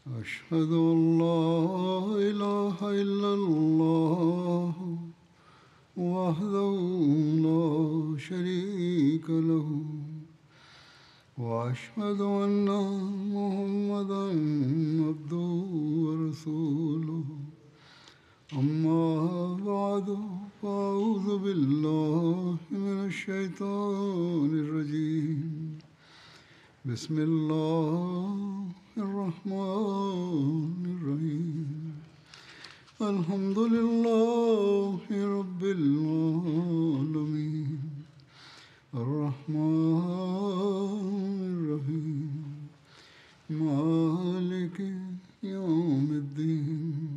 أشهد أن لا إله إلا الله وحده لا شريك له وأشهد أن محمدا عبده ورسوله أما بعد فأعوذ بالله من الشيطان الرجيم بسم الله الرحمن الرحيم الحمد لله رب العالمين الرحمن الرحيم مالك يوم الدين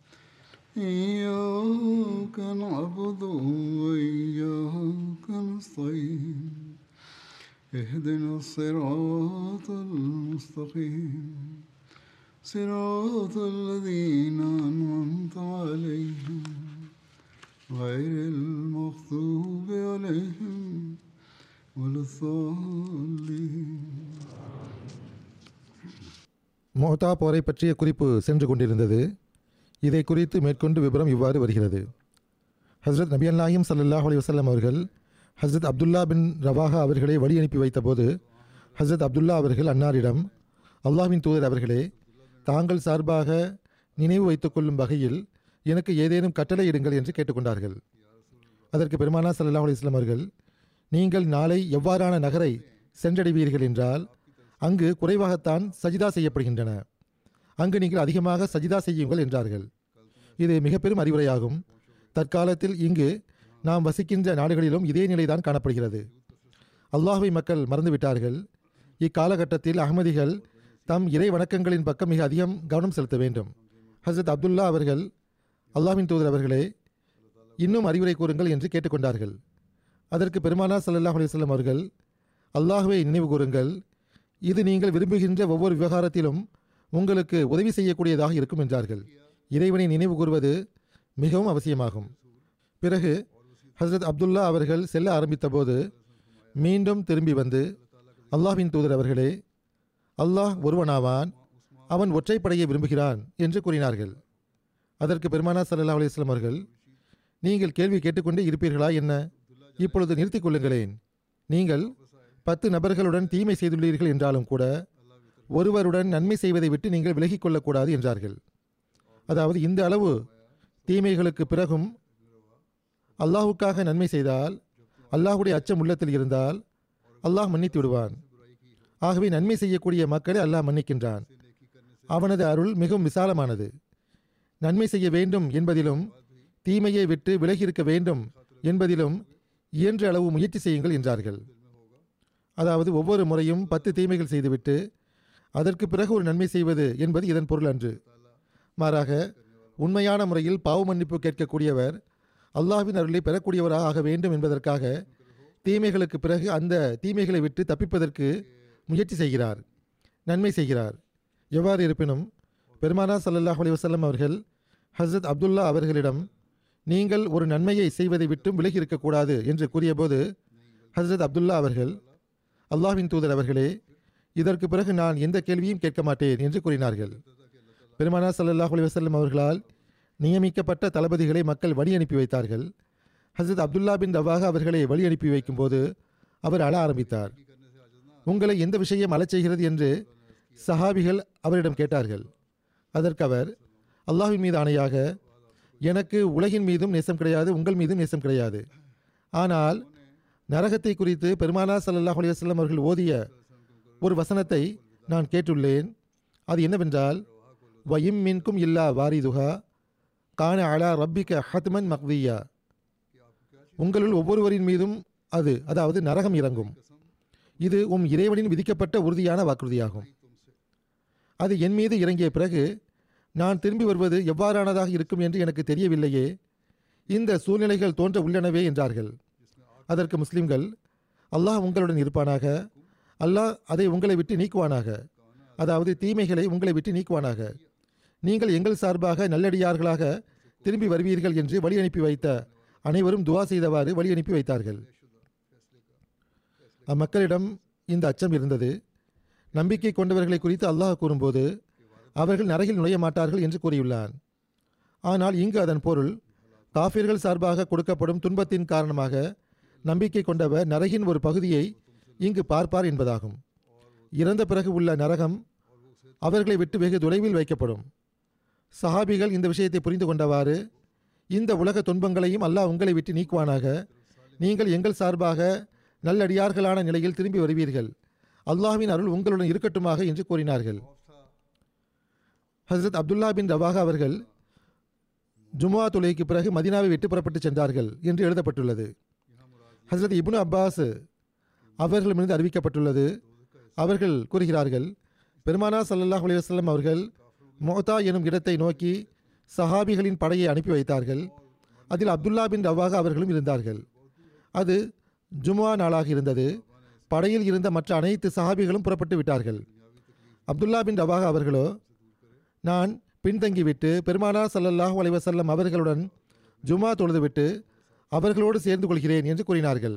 إياك نعبد وإياك نستعين اهدنا الصراط المستقيم صراط الذين أنعمت عليهم غير المغضوب عليهم ولا الضالين மோதா போரை பற்றிய குறிப்பு சென்று கொண்டிருந்தது இதை குறித்து மேற்கொண்டு விவரம் இவ்வாறு வருகிறது ஹஸ்ரத் நபி அல்லாஹிம் சல்லாஹ் அலி வசல்லம் அவர்கள் ஹஸ்ரத் அப்துல்லா பின் ரவாஹா அவர்களை வழி அனுப்பி வைத்தபோது ஹஸ்ரத் அப்துல்லா அவர்கள் அன்னாரிடம் அல்லாஹ்வின் தூதர் அவர்களே தாங்கள் சார்பாக நினைவு வைத்துக் கொள்ளும் வகையில் எனக்கு ஏதேனும் கட்டளை இடுங்கள் என்று கேட்டுக்கொண்டார்கள் அதற்கு பெருமானா சல்லாஹ் அலிஸ்லாம் அவர்கள் நீங்கள் நாளை எவ்வாறான நகரை சென்றடைவீர்கள் என்றால் அங்கு குறைவாகத்தான் சஜிதா செய்யப்படுகின்றன அங்கு நீங்கள் அதிகமாக சஜிதா செய்யுங்கள் என்றார்கள் இது மிக பெரும் அறிவுரையாகும் தற்காலத்தில் இங்கு நாம் வசிக்கின்ற நாடுகளிலும் இதே நிலைதான் காணப்படுகிறது அல்லாஹுவை மக்கள் மறந்துவிட்டார்கள் இக்காலகட்டத்தில் அகமதிகள் தம் இறை வணக்கங்களின் பக்கம் மிக அதிகம் கவனம் செலுத்த வேண்டும் ஹசரத் அப்துல்லா அவர்கள் அல்லாஹ்வின் தூதர் அவர்களே இன்னும் அறிவுரை கூறுங்கள் என்று கேட்டுக்கொண்டார்கள் அதற்கு பெருமானா சல்லல்லாஹ் அலிஸ்லாம் அவர்கள் அல்லாஹுவை நினைவு கூறுங்கள் இது நீங்கள் விரும்புகின்ற ஒவ்வொரு விவகாரத்திலும் உங்களுக்கு உதவி செய்யக்கூடியதாக இருக்கும் என்றார்கள் இறைவனை நினைவு கூறுவது மிகவும் அவசியமாகும் பிறகு ஹசரத் அப்துல்லா அவர்கள் செல்ல ஆரம்பித்தபோது மீண்டும் திரும்பி வந்து அல்லாஹ்வின் தூதர் அவர்களே அல்லாஹ் ஒருவனாவான் அவன் ஒற்றைப்படையை விரும்புகிறான் என்று கூறினார்கள் அதற்கு பெருமானா சல்லா அலிஸ்லாம் அவர்கள் நீங்கள் கேள்வி கேட்டுக்கொண்டே இருப்பீர்களா என்ன இப்பொழுது நிறுத்திக் கொள்ளுங்களேன் நீங்கள் பத்து நபர்களுடன் தீமை செய்துள்ளீர்கள் என்றாலும் கூட ஒருவருடன் நன்மை செய்வதை விட்டு நீங்கள் விலகிக் கொள்ளக்கூடாது என்றார்கள் அதாவது இந்த அளவு தீமைகளுக்கு பிறகும் அல்லாஹுக்காக நன்மை செய்தால் அல்லாஹுடைய அச்சம் உள்ளத்தில் இருந்தால் அல்லாஹ் மன்னித்து விடுவான் ஆகவே நன்மை செய்யக்கூடிய மக்களை அல்லாஹ் மன்னிக்கின்றான் அவனது அருள் மிகவும் விசாலமானது நன்மை செய்ய வேண்டும் என்பதிலும் தீமையை விட்டு விலகி இருக்க வேண்டும் என்பதிலும் இயன்ற அளவு முயற்சி செய்யுங்கள் என்றார்கள் அதாவது ஒவ்வொரு முறையும் பத்து தீமைகள் செய்துவிட்டு அதற்கு பிறகு ஒரு நன்மை செய்வது என்பது இதன் பொருள் அன்று மாறாக உண்மையான முறையில் பாவ மன்னிப்பு கேட்கக்கூடியவர் அல்லாஹ்வின் அருளை பெறக்கூடியவராக ஆக வேண்டும் என்பதற்காக தீமைகளுக்கு பிறகு அந்த தீமைகளை விட்டு தப்பிப்பதற்கு முயற்சி செய்கிறார் நன்மை செய்கிறார் எவ்வாறு இருப்பினும் பெருமானா சல்லல்லாஹ் அலி வசல்லம் அவர்கள் ஹசரத் அப்துல்லா அவர்களிடம் நீங்கள் ஒரு நன்மையை செய்வதை விட்டும் விலகி இருக்கக்கூடாது என்று கூறியபோது ஹசரத் அப்துல்லா அவர்கள் அல்லாஹ்வின் தூதர் அவர்களே இதற்கு பிறகு நான் எந்த கேள்வியும் கேட்க மாட்டேன் என்று கூறினார்கள் பெருமானா சல்லல்லாஹ் அலி வசல்லம் அவர்களால் நியமிக்கப்பட்ட தளபதிகளை மக்கள் வழி அனுப்பி வைத்தார்கள் ஹசரத் அப்துல்லா பின் ரவாக அவர்களை வழி அனுப்பி வைக்கும்போது அவர் அழ ஆரம்பித்தார் உங்களை எந்த விஷயம் அழச் செய்கிறது என்று சஹாபிகள் அவரிடம் கேட்டார்கள் அதற்கு அவர் அல்லாஹ்வின் மீது ஆணையாக எனக்கு உலகின் மீதும் நேசம் கிடையாது உங்கள் மீதும் நேசம் கிடையாது ஆனால் நரகத்தை குறித்து பெருமானா சல்லல்லாஹ் அலையம் அவர்கள் ஓதிய ஒரு வசனத்தை நான் கேட்டுள்ளேன் அது என்னவென்றால் வயிம் மின்கும் இல்லா வாரிதுகா கான அலா ரப்பிக்க ஹத்மன் மக்வியா உங்களுள் ஒவ்வொருவரின் மீதும் அது அதாவது நரகம் இறங்கும் இது உம் இறைவனின் விதிக்கப்பட்ட உறுதியான வாக்குறுதியாகும் அது என் மீது இறங்கிய பிறகு நான் திரும்பி வருவது எவ்வாறானதாக இருக்கும் என்று எனக்கு தெரியவில்லையே இந்த சூழ்நிலைகள் தோன்ற உள்ளனவே என்றார்கள் அதற்கு முஸ்லிம்கள் அல்லாஹ் உங்களுடன் இருப்பானாக அல்லாஹ் அதை உங்களை விட்டு நீக்குவானாக அதாவது தீமைகளை உங்களை விட்டு நீக்குவானாக நீங்கள் எங்கள் சார்பாக நல்லடியார்களாக திரும்பி வருவீர்கள் என்று வழி அனுப்பி வைத்த அனைவரும் துவா செய்தவாறு வழி அனுப்பி வைத்தார்கள் அம்மக்களிடம் இந்த அச்சம் இருந்தது நம்பிக்கை கொண்டவர்களை குறித்து அல்லாஹ் கூறும்போது அவர்கள் நரகில் நுழைய மாட்டார்கள் என்று கூறியுள்ளான் ஆனால் இங்கு அதன் பொருள் காஃபிர்கள் சார்பாக கொடுக்கப்படும் துன்பத்தின் காரணமாக நம்பிக்கை கொண்டவர் நரகின் ஒரு பகுதியை இங்கு பார்ப்பார் என்பதாகும் இறந்த பிறகு உள்ள நரகம் அவர்களை விட்டு வெகு தொலைவில் வைக்கப்படும் சஹாபிகள் இந்த விஷயத்தை புரிந்து கொண்டவாறு இந்த உலக துன்பங்களையும் அல்லாஹ் உங்களை விட்டு நீக்குவானாக நீங்கள் எங்கள் சார்பாக நல்லடியார்களான நிலையில் திரும்பி வருவீர்கள் அல்லாஹ்வின் அருள் உங்களுடன் இருக்கட்டுமாக என்று கூறினார்கள் ஹசரத் அப்துல்லா பின் ரவாகா அவர்கள் ஜும்ஆ தொழுகைக்கு பிறகு மதினாவை விட்டு புறப்பட்டு சென்றார்கள் என்று எழுதப்பட்டுள்ளது ஹசரத் இப்னு அப்பாஸ் அவர்களிடமிருந்து அறிவிக்கப்பட்டுள்ளது அவர்கள் கூறுகிறார்கள் பெருமானா ஸல்லல்லாஹு அலைஹி வஸல்லம் அவர்கள் மோதா எனும் இடத்தை நோக்கி சஹாபிகளின் படையை அனுப்பி வைத்தார்கள் அதில் அப்துல்லா பின் ரவாகா அவர்களும் இருந்தார்கள் அது ஜும்ஆ நாளாக இருந்தது படையில் இருந்த மற்ற அனைத்து சஹாபிகளும் புறப்பட்டு விட்டார்கள் அப்துல்லா பின் ரவாகா அவர்களோ நான் பின்தங்கிவிட்டு பெருமானா ஸல்லல்லாஹு அலைஹி வஸல்லம் அவர்களுடன் ஜும்ஆ தொழுதுவிட்டு அவர்களோடு சேர்ந்து கொள்கிறேன் என்று கூறினார்கள்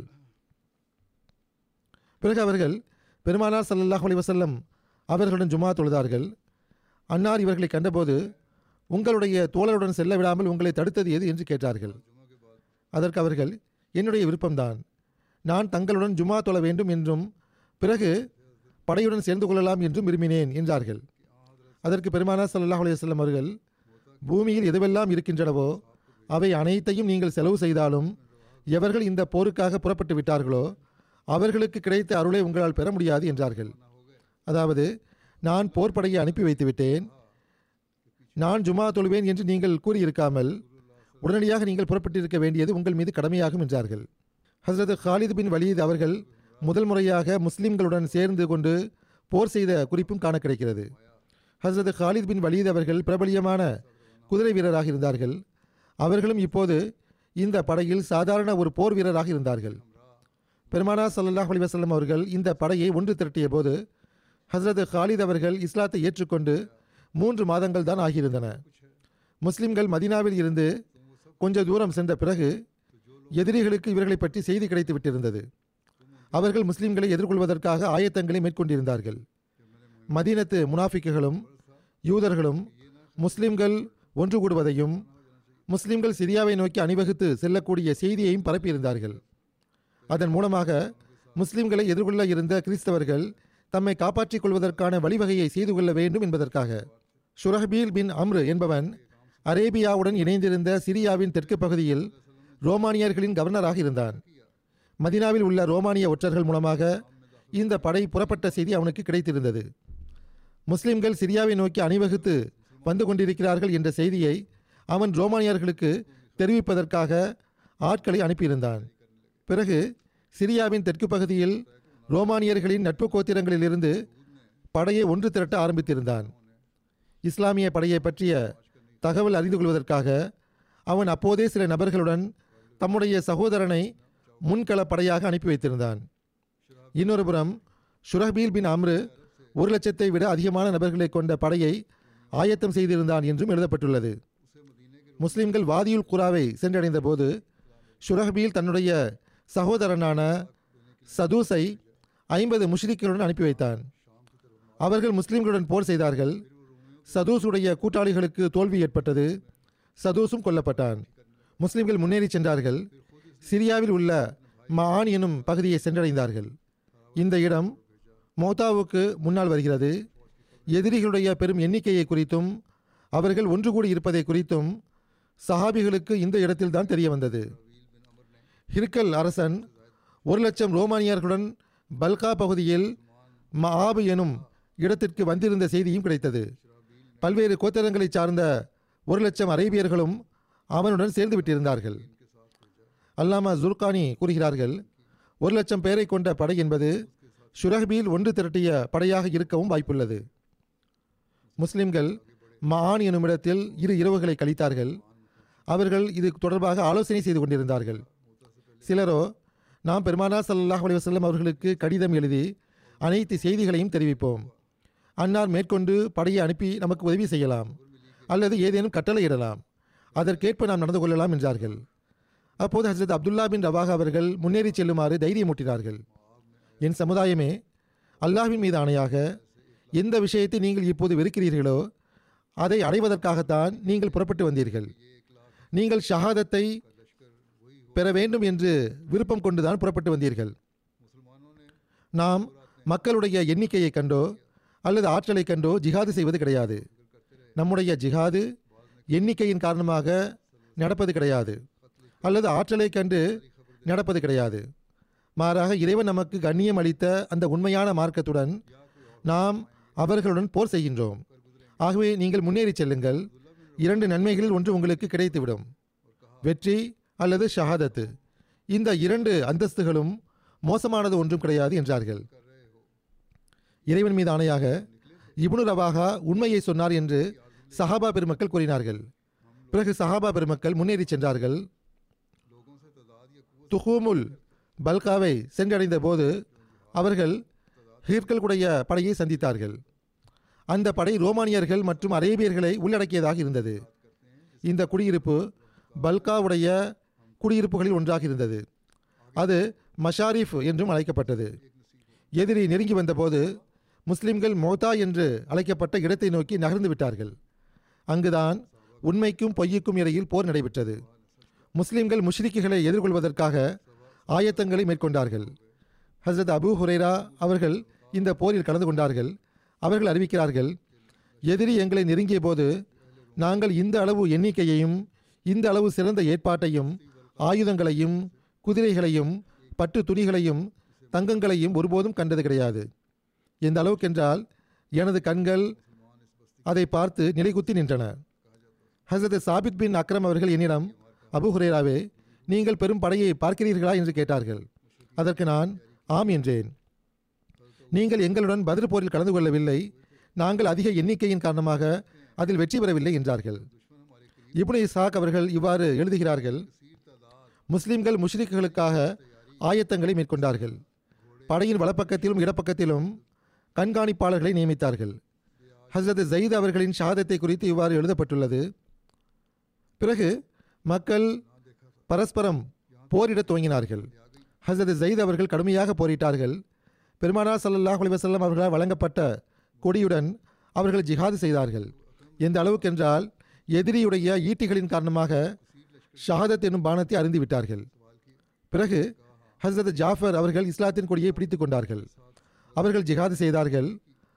பிறகு அவர்கள் பெருமானார் ஸல்லல்லாஹு அலைஹி வஸல்லம் அவர்களுடன் ஜும்ஆ தொழுதார்கள் அன்னார் இவர்களை கண்டபோது உங்களுடைய தோழருடன் செல்ல விடாமல் உங்களை தடுத்தது எது என்று கேட்டார்கள் அதற்கு அவர்கள் என்னுடைய விருப்பம்தான் நான் தங்களுடன் ஜும்ஆ தொழ வேண்டும் என்றும் பிறகு படையுடன் சேர்ந்து கொள்ளலாம் என்றும் விரும்பினேன் என்றார்கள் அதற்கு பெருமானார் ஸல்லல்லாஹு அலைஹி வஸல்லம் அவர்கள் பூமியில் எதுவெல்லாம் இருக்கின்றனவோ அவை அனைத்தையும் நீங்கள் செலவு செய்தாலும் எவர்கள் இந்த போருக்காக புறப்பட்டு விட்டார்களோ அவர்களுக்கு கிடைத்த அருளை உங்களால் பெற முடியாது என்றார்கள் அதாவது நான் போர்ப்படையை அனுப்பி வைத்து விட்டேன் நான் ஜுமா தொழுவேன் என்று நீங்கள் கூறியிருக்காமல் உடனடியாக நீங்கள் புறப்பட்டிருக்க வேண்டியது உங்கள் மீது கடமையாகும் என்றார்கள் ஹஸ்ரத் ஹாலித் பின் வலீத் அவர்கள் முதல் முறையாக முஸ்லிம்களுடன் சேர்ந்து கொண்டு போர் செய்த குறிப்பும் காண கிடைக்கிறது ஹஸ்ரத் ஹாலித் பின் வலீத் அவர்கள் பிரபலியமான குதிரை வீரராக இருந்தார்கள் அவர்களும் இப்போது இந்த படையில் சாதாரண ஒரு போர் வீரராக இருந்தார்கள் பெருமானா ஸல்லல்லாஹு அலைஹி வஸல்லம் அவர்கள் இந்த படையை ஒன்று திரட்டிய போது ஹஸ்ரத் ஹாலித் அவர்கள் இஸ்லாத்தை ஏற்றுக்கொண்டு மூன்று மாதங்கள் தான் ஆகியிருந்தன முஸ்லிம்கள் மதீனாவில் இருந்து கொஞ்ச தூரம் சென்ற பிறகு எதிரிகளுக்கு இவர்களை பற்றி செய்தி கிடைத்து விட்டிருந்தது அவர்கள் முஸ்லிம்களை எதிர்கொள்வதற்காக ஆயத்தங்களை மேற்கொண்டிருந்தார்கள் மதீனத்து முனாஃபிக்குகளும் யூதர்களும் முஸ்லிம்கள் ஒன்று கூடுவதையும் முஸ்லிம்கள் சிரியாவை நோக்கி அணிவகுத்து செல்லக்கூடிய செய்தியையும் பரப்பியிருந்தார்கள் அதன் மூலமாக முஸ்லிம்களை எதிர்கொள்ள இருந்த கிறிஸ்தவர்கள் தம்மை காப்பாற்றிக் கொள்வதற்கான வழிவகையை செய்து கொள்ள வேண்டும் என்பதற்காக ஷுரஹபீல் பின் அம்ரு என்பவன் அரேபியாவுடன் இணைந்திருந்த சிரியாவின் தெற்கு பகுதியில் ரோமானியர்களின் கவர்னராக இருந்தான் மதினாவில் உள்ள ரோமானிய ஒற்றர்கள் மூலமாக இந்த படை புறப்பட்ட செய்தி அவனுக்கு கிடைத்திருந்தது முஸ்லிம்கள் சிரியாவை நோக்கி அணிவகுத்து வந்து கொண்டிருக்கிறார்கள் என்ற செய்தியை அவன் ரோமானியர்களுக்கு தெரிவிப்பதற்காக ஆட்களை அனுப்பியிருந்தான் பிறகு சிரியாவின் தெற்கு பகுதியில் ரோமானியர்களின் நட்பு கோத்திரங்களிலிருந்து படையை ஒன்று திரட்ட ஆரம்பித்திருந்தான் இஸ்லாமிய படையை பற்றிய தகவல் அறிந்து கொள்வதற்காக அவன் அப்போதே சில நபர்களுடன் தம்முடைய சகோதரனை முன்கள படையாக அனுப்பி வைத்திருந்தான் இன்னொரு புறம் ஷுரஹபீல் பின் அம்ரு ஒரு லட்சத்தை விட அதிகமான நபர்களை கொண்ட படையை ஆயத்தம் செய்திருந்தான் என்றும் எழுதப்பட்டுள்ளது முஸ்லிம்கள் வாதியுல் குராவை சென்றடைந்த போது ஷுரஹபீல் தன்னுடைய சகோதரனான சதூஸை ஐம்பது முஷ்ரிக்களுடன் அனுப்பி வைத்தான் அவர்கள் முஸ்லிம்களுடன் போர் செய்தார்கள் சதூஸுடைய கூட்டாளிகளுக்கு தோல்வி ஏற்பட்டது சதூஸும் கொல்லப்பட்டான் முஸ்லிம்கள் முன்னேறி சென்றார்கள் சிரியாவில் உள்ள மான் எனும் பகுதியை சென்றடைந்தார்கள் இந்த இடம் மோத்தாவுக்கு முன்னால் வருகிறது எதிரிகளுடைய பெரும் எண்ணிக்கையை குறித்தும் அவர்கள் ஒன்று கூடி இருப்பதை குறித்தும் சஹாபிகளுக்கு இந்த இடத்தில்தான் தெரிய வந்தது ஹிர்கல் அரசன் ஒரு லட்சம் ரோமானியர்களுடன் பல்கா பகுதியில் மஆபு எனும் இடத்திற்கு வந்திருந்த செய்தியும் கிடைத்தது பல்வேறு கோத்திரங்களைச் சார்ந்த ஒரு லட்சம் அரேபியர்களும் அவனுடன் சேர்ந்து விட்டிருந்தார்கள் அல்லாமா ஜுர்கானி கூறுகிறார்கள் ஒரு லட்சம் பேரை கொண்ட படை என்பது ஷுரஹ்பீல் ஒன்று திரட்டிய படையாக இருக்கவும் வாய்ப்புள்ளது முஸ்லிம்கள் மான் எனும் இடத்தில் இரு இரவுகளை கழித்தார்கள் அவர்கள் இது தொடர்பாக ஆலோசனை செய்து கொண்டிருந்தார்கள் சிலரோ நாம் பெருமானா ஸல்லல்லாஹு அலைஹி வஸல்லம் அவர்களுக்கு கடிதம் எழுதி அனைத்து செய்திகளையும் தெரிவிப்போம் அன்னார் மேற்கொண்டு படையை அனுப்பி நமக்கு உதவி செய்யலாம் அல்லது ஏதேனும் கட்டளையிடலாம் அதற்கேற்ப நாம் நடந்து கொள்ளலாம் என்றார்கள் அப்போது ஹசரத் அப்துல்லா பின் ரவாஹ் அவர்கள் முன்னேறி செல்லுமாறு தைரியமூட்டினார்கள் என் சமுதாயமே அல்லாஹ்வின் மீது ஆணையாக எந்த விஷயத்தை நீங்கள் இப்போது வெறுக்கிறீர்களோ அதை அடைவதற்காகத்தான் நீங்கள் புறப்பட்டு வந்தீர்கள் நீங்கள் ஷஹாதத்தை பெற வேண்டும் என்று விருப்பம் கொண்டுதான் புறப்பட்டு வந்தீர்கள் நாம் மக்களுடைய எண்ணிக்கையை கண்டோ அல்லது ஆற்றலை கண்டோ ஜிஹாது செய்வது கிடையாது நம்முடைய ஜிஹாது எண்ணிக்கையின் காரணமாக நடப்பது கிடையாது அல்லது ஆற்றலை கண்டு நடப்பது கிடையாது மாறாக இறைவன் நமக்கு கண்ணியம் அளித்த அந்த உண்மையான மார்க்கத்துடன் நாம் அவர்களுடன் போர் செய்கின்றோம் ஆகவே நீங்கள் முன்னேறி செல்லுங்கள் இரண்டு நன்மைகளில் ஒன்று உங்களுக்கு கிடைத்துவிடும் வெற்றி அல்லது ஷஹாதத்து இந்த இரண்டு அந்தஸ்துகளும் மோசமானது ஒன்றும் கிடையாது என்றார்கள் இறைவன் மீது ஆணையாக இப்னு ரவாகா உண்மையை சொன்னார் என்று சஹாபா பெருமக்கள் கூறினார்கள் பிறகு சஹாபா பெருமக்கள் முன்னேறி சென்றார்கள் துஹூமுல் பல்காவை சென்றடைந்த போது அவர்கள் ஹீர்களுடைய படையை சந்தித்தார்கள் அந்த படை ரோமானியர்கள் மற்றும் அரேபியர்களை உள்ளடக்கியதாக இருந்தது இந்த குடியிருப்பு பல்காவுடைய குடியிருப்புகளில் ஒன்றாக இருந்தது அது மஷாரிஃப் என்றும் அழைக்கப்பட்டது எதிரி நெருங்கி வந்தபோது முஸ்லிம்கள் மோதா என்று அழைக்கப்பட்ட இடத்தை நோக்கி நகர்ந்து விட்டார்கள் அங்குதான் உண்மைக்கும் பொய்யுக்கும் இடையில் போர் நடைபெற்றது முஸ்லிம்கள் முஷ்ரிக்குகளை எதிர்கொள்வதற்காக ஆயத்தங்களை மேற்கொண்டார்கள் ஹசரத் அபூ ஹுரைரா அவர்கள் இந்த போரில் கலந்து கொண்டார்கள் அவர்கள் அறிவிக்கிறார்கள் எதிரி எங்களை நெருங்கிய போது நாங்கள் இந்த அளவு எண்ணிக்கையையும் இந்த அளவு சிறந்த ஏற்பாட்டையும் ஆயுதங்களையும் குதிரைகளையும் பட்டு துணிகளையும் தங்கங்களையும் ஒருபோதும் கண்டது கிடையாது எந்த அளவுக்கென்றால் எனது கண்கள் அதை பார்த்து நிலைகுத்தி நின்றன ஹசரத் சாபித் பின் அக்ரம் அவர்கள் என்னிடம் அபு ஹுரேராவே நீங்கள் பெரும் படையை பார்க்கிறீர்களா என்று கேட்டார்கள் அதற்கு நான் ஆம் என்றேன் நீங்கள் எங்களுடன் பதில் போரில் கலந்து கொள்ளவில்லை நாங்கள் அதிக எண்ணிக்கையின் காரணமாக அதில் வெற்றி பெறவில்லை என்றார்கள் இப்னு இசாக் அவர்கள் இவ்வாறு எழுதுகிறார்கள் முஸ்லிம்கள் முஷ்ரிக்குகளுக்காக ஆயத்தங்களை மேற்கொண்டார்கள் படையின் வலப்பக்கத்திலும் இடப்பக்கத்திலும் கண்காணிப்பாளர்களை நியமித்தார்கள் ஹசரத் ஜயீத் அவர்களின் ஷாதத்தை குறித்து இவ்வாறு எழுதப்பட்டுள்ளது பிறகு மக்கள் பரஸ்பரம் போரிடத் துவங்கினார்கள் ஹசரத் ஜயீத் அவர்கள் கடுமையாக போரிட்டார்கள் பெருமானார் ஸல்லல்லாஹு அலைஹி வஸல்லம் அவர்களால் வழங்கப்பட்ட கொடியுடன் அவர்கள் ஜிஹாது செய்தார்கள் எந்த அளவுக்கென்றால் எதிரியுடைய ஈட்டிகளின் காரணமாக ஷஹாதத் என்னும் பானத்தை அறிந்து விட்டார்கள் பிறகு ஹசரத் ஜாஃபர் அவர்கள் இஸ்லாத்தின் கொடியை பிடித்து கொண்டார்கள் அவர்கள் ஜிஹாது செய்தார்கள்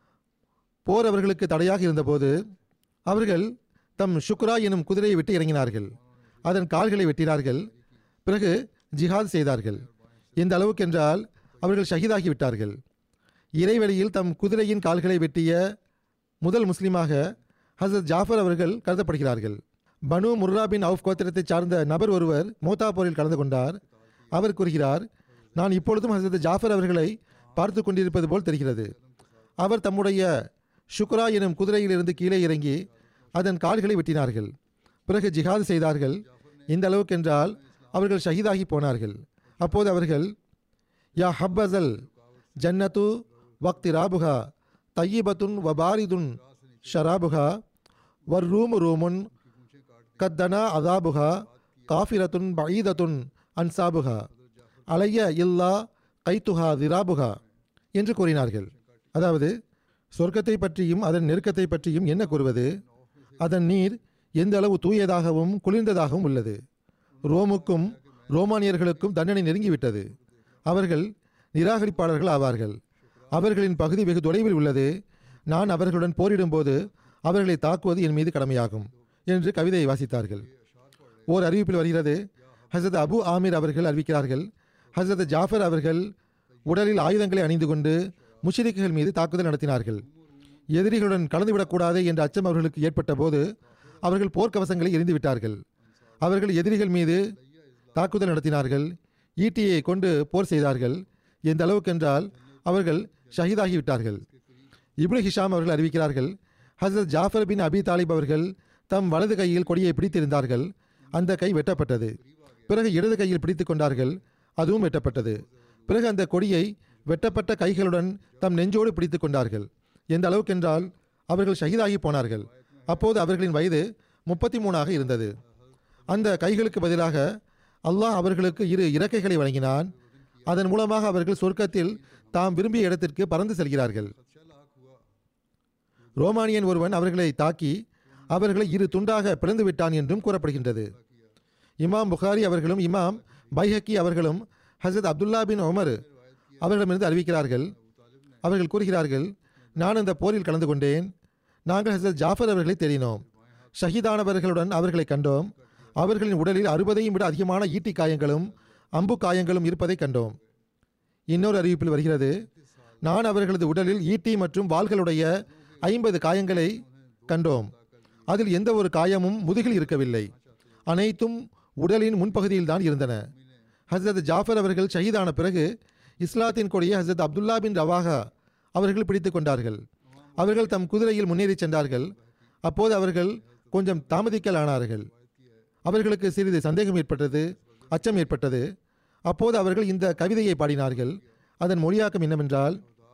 போர் அவர்களுக்கு தடையாக இருந்தபோது அவர்கள் தம் ஷுக்ரா எனும் குதிரையை விட்டு இறங்கினார்கள் அதன் கால்களை வெட்டினார்கள் பிறகு ஜிஹாத் செய்தார்கள் எந்த அளவுக்கென்றால் அவர்கள் ஷஹீதாகி விட்டார்கள் இறைவெளியில் தம் குதிரையின் கால்களை வெட்டிய முதல் முஸ்லீமாக ஹசரத் ஜாஃபர் அவர்கள் கருதப்படுகிறார்கள் பனு முர்ரா பின் அவுஃப் கோத்திரத்தைச் சார்ந்த நபர் ஒருவர் மோத்தா போரில் கலந்து கொண்டார் அவர் கூறுகிறார் நான் இப்பொழுதும் ஹசரத் ஜாஃபர் அவர்களை பார்த்து கொண்டிருப்பது போல் தெரிகிறது அவர் தம்முடைய ஷுக்ரா எனும் குதிரையிலிருந்து கீழே இறங்கி அதன் கால்களை வெட்டினார்கள் பிறகு ஜிஹாது செய்தார்கள் இந்த அளவுக்கென்றால் அவர்கள் ஷஹீதாகி போனார்கள் அப்போது அவர்கள் யா ஹப்பசல் ஜன்னத்து வக்தி ராபுகா தையிபத்துன் வபாரிதுன் ஷராபுகா வர் ரூமு ரூமுன் கத்தனா அதாபுகா காஃபிரத்துன் பஈதத்துன் அன்சாபுகா அலைய இல்லா கைத்துஹா திராபுகா என்று கூறினார்கள் அதாவது சொர்க்கத்தை பற்றியும் அதன் நெருக்கத்தை பற்றியும் என்ன கூறுவது அதன் நீர் எந்த அளவு தூயதாகவும் குளிர்ந்ததாகவும் உள்ளது ரோமுக்கும் ரோமானியர்களுக்கும் தண்டனை நெருங்கிவிட்டது அவர்கள் நிராகரிப்பாளர்கள் ஆவார்கள் அவர்களின் பகுதி வெகு தொலைவில் உள்ளது நான் அவர்களுடன் போரிடும்போது அவர்களை தாக்குவது என் மீது கடமையாகும் என்று கவிதையை வாசித்தார்கள் ஓர் அறிவிப்பில் வருகிறது ஹசரத் அபு ஆமீர் அவர்கள் அறிவிக்கிறார்கள் ஹசரத் ஜாஃபர் அவர்கள் உடலில் ஆயுதங்களை அணிந்து கொண்டு முஷரிக்குகள் மீது தாக்குதல் நடத்தினார்கள் எதிரிகளுடன் கலந்துவிடக்கூடாது என்ற அச்சம் அவர்களுக்கு ஏற்பட்ட போது அவர்கள் போர்க்கவசங்களை எரிந்து விட்டார்கள் அவர்கள் எதிரிகள் மீது தாக்குதல் நடத்தினார்கள் ஈட்டியை கொண்டு போர் செய்தார்கள் எந்த அளவுக்கென்றால் அவர்கள் ஷஹீதாகிவிட்டார்கள் இப்னு ஹிஷாம் அவர்கள் அறிவிக்கிறார்கள் ஹசரத் ஜாஃபர் பின் அபி தாலிப் அவர்கள் தம் வலது கையில் கொடியை பிடித்திருந்தார்கள் அந்த கை வெட்டப்பட்டது பிறகு இடது கையில் பிடித்து கொண்டார்கள் அதுவும் வெட்டப்பட்டது பிறகு அந்த கொடியை வெட்டப்பட்ட கைகளுடன் தம் நெஞ்சோடு பிடித்து கொண்டார்கள் எந்த அளவுக்கென்றால் அவர்கள் ஷஹீதாகி போனார்கள் அப்போது அவர்களின் வயது முப்பத்தி மூணாக இருந்தது அந்த கைகளுக்கு பதிலாக அல்லாஹ் அவர்களுக்கு இரு இறக்கைகளை வழங்கினான் அதன் மூலமாக அவர்கள் சொர்க்கத்தில் தாம் விரும்பிய இடத்திற்கு பறந்து செல்கிறார்கள் ரோமானியன் ஒருவன் அவர்களை தாக்கி அவர்களை இரு துண்டாக பிளந்து விட்டான் என்றும் கூறப்படுகின்றது இமாம் புகாரி அவர்களும் இமாம் பைஹக்கி அவர்களும் ஹசரத் அப்துல்லா பின் உமர் அவர்களிடமிருந்து அறிவிக்கிறார்கள் அவர்கள் கூறுகிறார்கள் நான் அந்த போரில் கலந்து கொண்டேன் நாங்கள் ஹசரத் ஜாஃபர் அவர்களை தேடினோம் ஷஹீதானவர்களுடன் அவர்களை கண்டோம் அவர்களின் உடலில் அறுபதையும் விட அதிகமான ஈட்டி காயங்களும் அம்பு காயங்களும் இருப்பதை கண்டோம் இன்னொரு அறிவிப்பில் வருகிறது நான் அவர்களது உடலில் ஈட்டி மற்றும் வாள்களுடைய ஐம்பது காயங்களை கண்டோம் அதில் எந்த ஒரு காயமும் முதுகில் இருக்கவில்லை அனைத்தும் உடலின் முன்பகுதியில் தான் இருந்தன ஹசரத் ஜாஃபர் அவர்கள் ஷஹீதான பிறகு இஸ்லாத்தின் கொடியை ஹசரத் அப்துல்லா பின் ரவாஹா அவர்கள் பிடித்து கொண்டார்கள் அவர்கள் தம் குதிரையில் முன்னேறி சென்றார்கள் அப்போது அவர்கள் கொஞ்சம் தாமதிக்கலானார்கள் அவர்களுக்கு சிறிது சந்தேகம் ஏற்பட்டது அச்சம் ஏற்பட்டது அப்போது அவர்கள் இந்த கவிதையை பாடினார்கள் அதன் மொழியாக்கம் என்னவென்றால்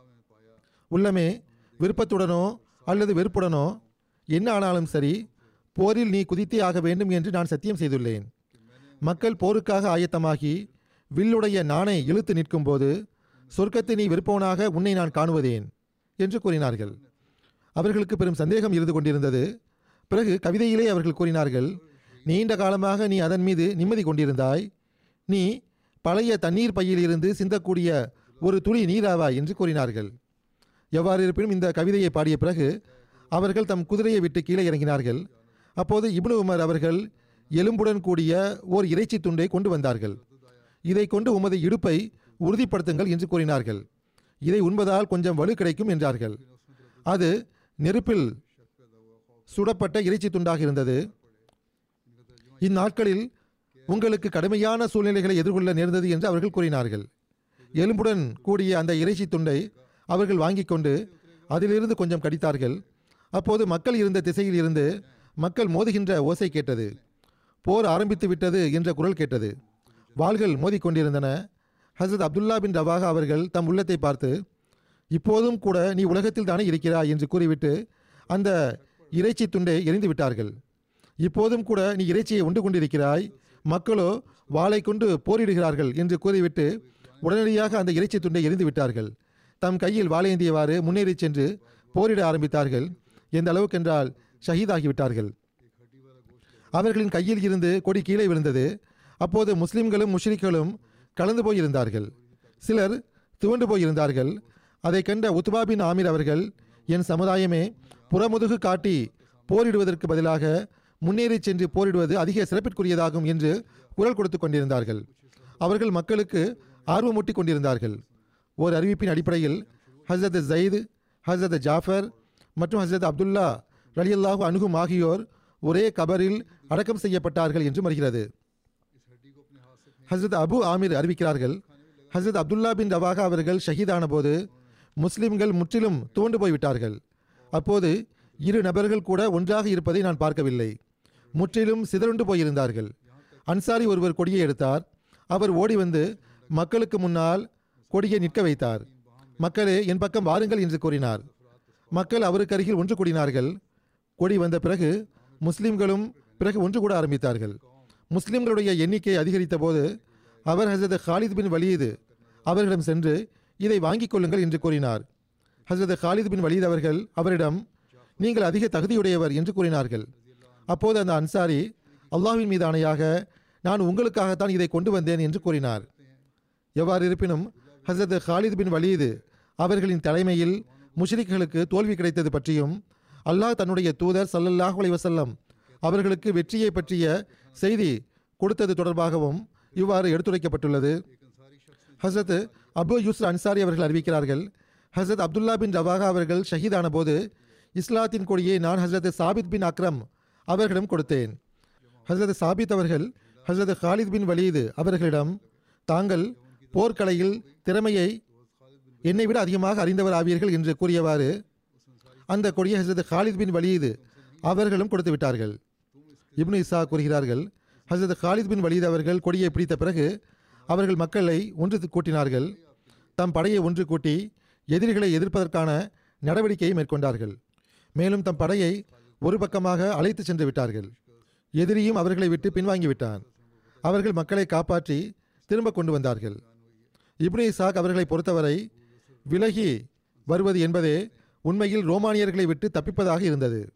உள்ளமே விருப்பத்துடனோ அல்லது வெறுப்புடனோ என்ன ஆனாலும் சரி போரில் நீ குதித்தே ஆக வேண்டும் என்று நான் சத்தியம் செய்துள்ளேன் மக்கள் போருக்காக ஆயத்தமாகி வில்லுடைய நாணை இழுத்து நிற்கும்போது சொர்க்கத்தை நீ விருப்பவனாக உன்னை நான் காணுவதேன் என்று கூறினார்கள் அவர்களுக்கு பெரும் சந்தேகம் இருந்து கொண்டிருந்தது பிறகு கவிதையிலே அவர்கள் கூறினார்கள் நீண்ட காலமாக நீ அதன் மீது நிம்மதி கொண்டிருந்தாய் நீ பழைய தண்ணீர் பையில் இருந்து சிந்தக்கூடிய ஒரு துளி நீராவாய் என்று கூறினார்கள் எவ்வாறு இருப்பினும் இந்த கவிதையை பாடிய பிறகு அவர்கள் தம் குதிரையை விட்டு கீழே இறங்கினார்கள் அப்போது இப்னு உமர் அவர்கள் எலும்புடன் கூடிய ஓர் இறைச்சி துண்டை கொண்டு வந்தார்கள் இதை கொண்டு உமது இடுப்பை உறுதிப்படுத்துங்கள் என்று கூறினார்கள் இதை உண்பதால் கொஞ்சம் வலு கிடைக்கும் என்றார்கள் அது நெருப்பில் சுடப்பட்ட இறைச்சி துண்டாக இருந்தது இந்நாட்களில் உங்களுக்கு கடுமையான சூழ்நிலைகளை எதிர்கொள்ள நேர்ந்தது என்று அவர்கள் கூறினார்கள் எலும்புடன் கூடிய அந்த இறைச்சி துண்டை அவர்கள் வாங்கிக் கொண்டு அதிலிருந்து கொஞ்சம் கடித்தார்கள் அப்போது மக்கள் இருந்த திசையில் இருந்து மக்கள் மோதுகின்ற ஓசை கேட்டது போர் ஆரம்பித்து விட்டது என்ற குரல் கேட்டது வாள்கள் மோதிக்கொண்டிருந்தன ஹசரத் அப்துல்லா பின் ரவாகா அவர்கள் தம் உள்ளத்தை பார்த்து இப்போதும் கூட நீ உலகத்தில் தானே இருக்கிறாய் என்று கூறிவிட்டு அந்த இறைச்சி துண்டை எரிந்து விட்டார்கள் இப்போதும் கூட நீ இறைச்சியை உண்டு கொண்டிருக்கிறாய் மக்களோ வாளை கொண்டு போரிடுகிறார்கள் என்று கூறிவிட்டு உடனடியாக அந்த இறைச்சி துண்டை எரிந்து விட்டார்கள் தம் கையில் வாளேந்தியவாறு முன்னேறி சென்று போரிட ஆரம்பித்தார்கள் எந்த அளவுக்கென்றால் ஷஹீதாகிவிட்டார்கள் அவர்களின் கையில் இருந்து கொடி கீழே விழுந்தது அப்போது முஸ்லிம்களும் முஷ்ரிக்களும் கலந்து போயிருந்தார்கள் சிலர் துவண்டு போயிருந்தார்கள் அதை கண்ட உத்பா பின் ஆமீர் அவர்கள் என் சமுதாயமே புறமுதுகு காட்டி போரிடுவதற்கு பதிலாக முன்னேறி சென்று போரிடுவது அதிக சிறப்பிற்குரியதாகும் என்று குரல் கொடுத்து கொண்டிருந்தார்கள் அவர்கள் மக்களுக்கு ஆர்வமூட்டி கொண்டிருந்தார்கள் ஓர் அறிவிப்பின் அடிப்படையில் ஹசரத் ஜயீத் ஹசரத் ஜாஃபர் மற்றும் ஹசரத் அப்துல்லா ரலியல்லாஹு அணுகும் ஆகியோர் ஒரே கபரில் அடக்கம் செய்யப்பட்டார்கள் என்று வருகிறது ஹசரத் அபு ஆமீர் அறிவிக்கிறார்கள் ஹசரத் அப்துல்லா பின் ரவாகா அவர்கள் ஷஹீதான போது முஸ்லிம்கள் முற்றிலும் துவண்டு போய்விட்டார்கள் அப்போது இரு நபர்கள் கூட ஒன்றாக இருப்பதை நான் பார்க்கவில்லை முற்றிலும் சிதறுண்டு போயிருந்தார்கள் அன்சாரி ஒருவர் கொடியை எடுத்தார் அவர் ஓடி வந்து மக்களுக்கு முன்னால் கொடியை நிற்க வைத்தார் மக்களே என் பக்கம் வாருங்கள் என்று கூறினார் மக்கள் அவருக்கு அருகில் ஒன்று கூடினார்கள் கொடி வந்த பிறகு முஸ்லிம்களும் பிறகு ஒன்று கூட ஆரம்பித்தார்கள் முஸ்லிம்களுடைய எண்ணிக்கை அதிகரித்த போது அவர் ஹசரத் ஹாலித் பின் வலீது அவர்களிடம் சென்று இதை வாங்கிக் கொள்ளுங்கள் என்று கூறினார் ஹசரத் ஹாலித் பின் வலீத் அவர்கள் அவரிடம் நீங்கள் அதிக தகுதியுடையவர் என்று கூறினார்கள் அப்போது அந்த அன்சாரி அல்லாஹ்வின் மீது ஆணையாக நான் உங்களுக்காகத்தான் இதை கொண்டு வந்தேன் என்று கூறினார் எவ்வாறு இருப்பினும் ஹசரத் ஹாலித் பின் வலீது அவர்களின் தலைமையில் முஷ்ரிக்களுக்கு தோல்வி கிடைத்தது பற்றியும் அல்லாஹ் தன்னுடைய தூதர் ஸல்லல்லாஹு அலைஹி வஸல்லம் அவர்களுக்கு வெற்றியை பற்றிய செய்தி கொடுத்தது தொடர்பாகவும் இவ்வாறு எடுத்துரைக்கப்பட்டுள்ளது ஹசரத் அபு யூஸ்ர் அன்சாரி அவர்கள் அறிவிக்கிறார்கள் ஹசரத் அப்துல்லா பின் ரவாகா அவர்கள் ஷஹீதான போது இஸ்லாத்தின் கொடியை நான் ஹசரத் சாபித் பின் அக்ரம் அவர்களிடம் கொடுத்தேன் ஹசரத் சாபித் அவர்கள் ஹசரத் ஹாலித் பின் வலீது அவர்களிடம் தாங்கள் போர்க்கலையில் திறமையை என்னை விட அதிகமாக அறிந்தவர் ஆவீர்கள் என்று கூறியவாறு அந்த கொடியை ஹசரத் ஹாலித் பின் வலீது அவர்களும் கொடுத்து விட்டார்கள் இப்னு இசா கூறுகிறார்கள் ஹசரத் ஹாலித் பின் வலீத் அவர்கள் கொடியை பிடித்த பிறகு அவர்கள் மக்களை ஒன்று கூட்டினார்கள் தம் படையை ஒன்று கூட்டி எதிரிகளை எதிர்ப்பதற்கான நடவடிக்கையை மேற்கொண்டார்கள் மேலும் தம் படையை ஒரு பக்கமாக அழைத்து சென்று விட்டார்கள் எதிரியும் அவர்களை விட்டு பின்வாங்கி விட்டான் அவர்கள் மக்களை காப்பாற்றி திரும்ப கொண்டு வந்தார்கள் இப்னு இசாக் அவர்களை பொறுத்தவரை விலகி வருவது என்பதே உண்மையில் ரோமானியர்களை விட்டு தப்பிப்பதாக இருந்தது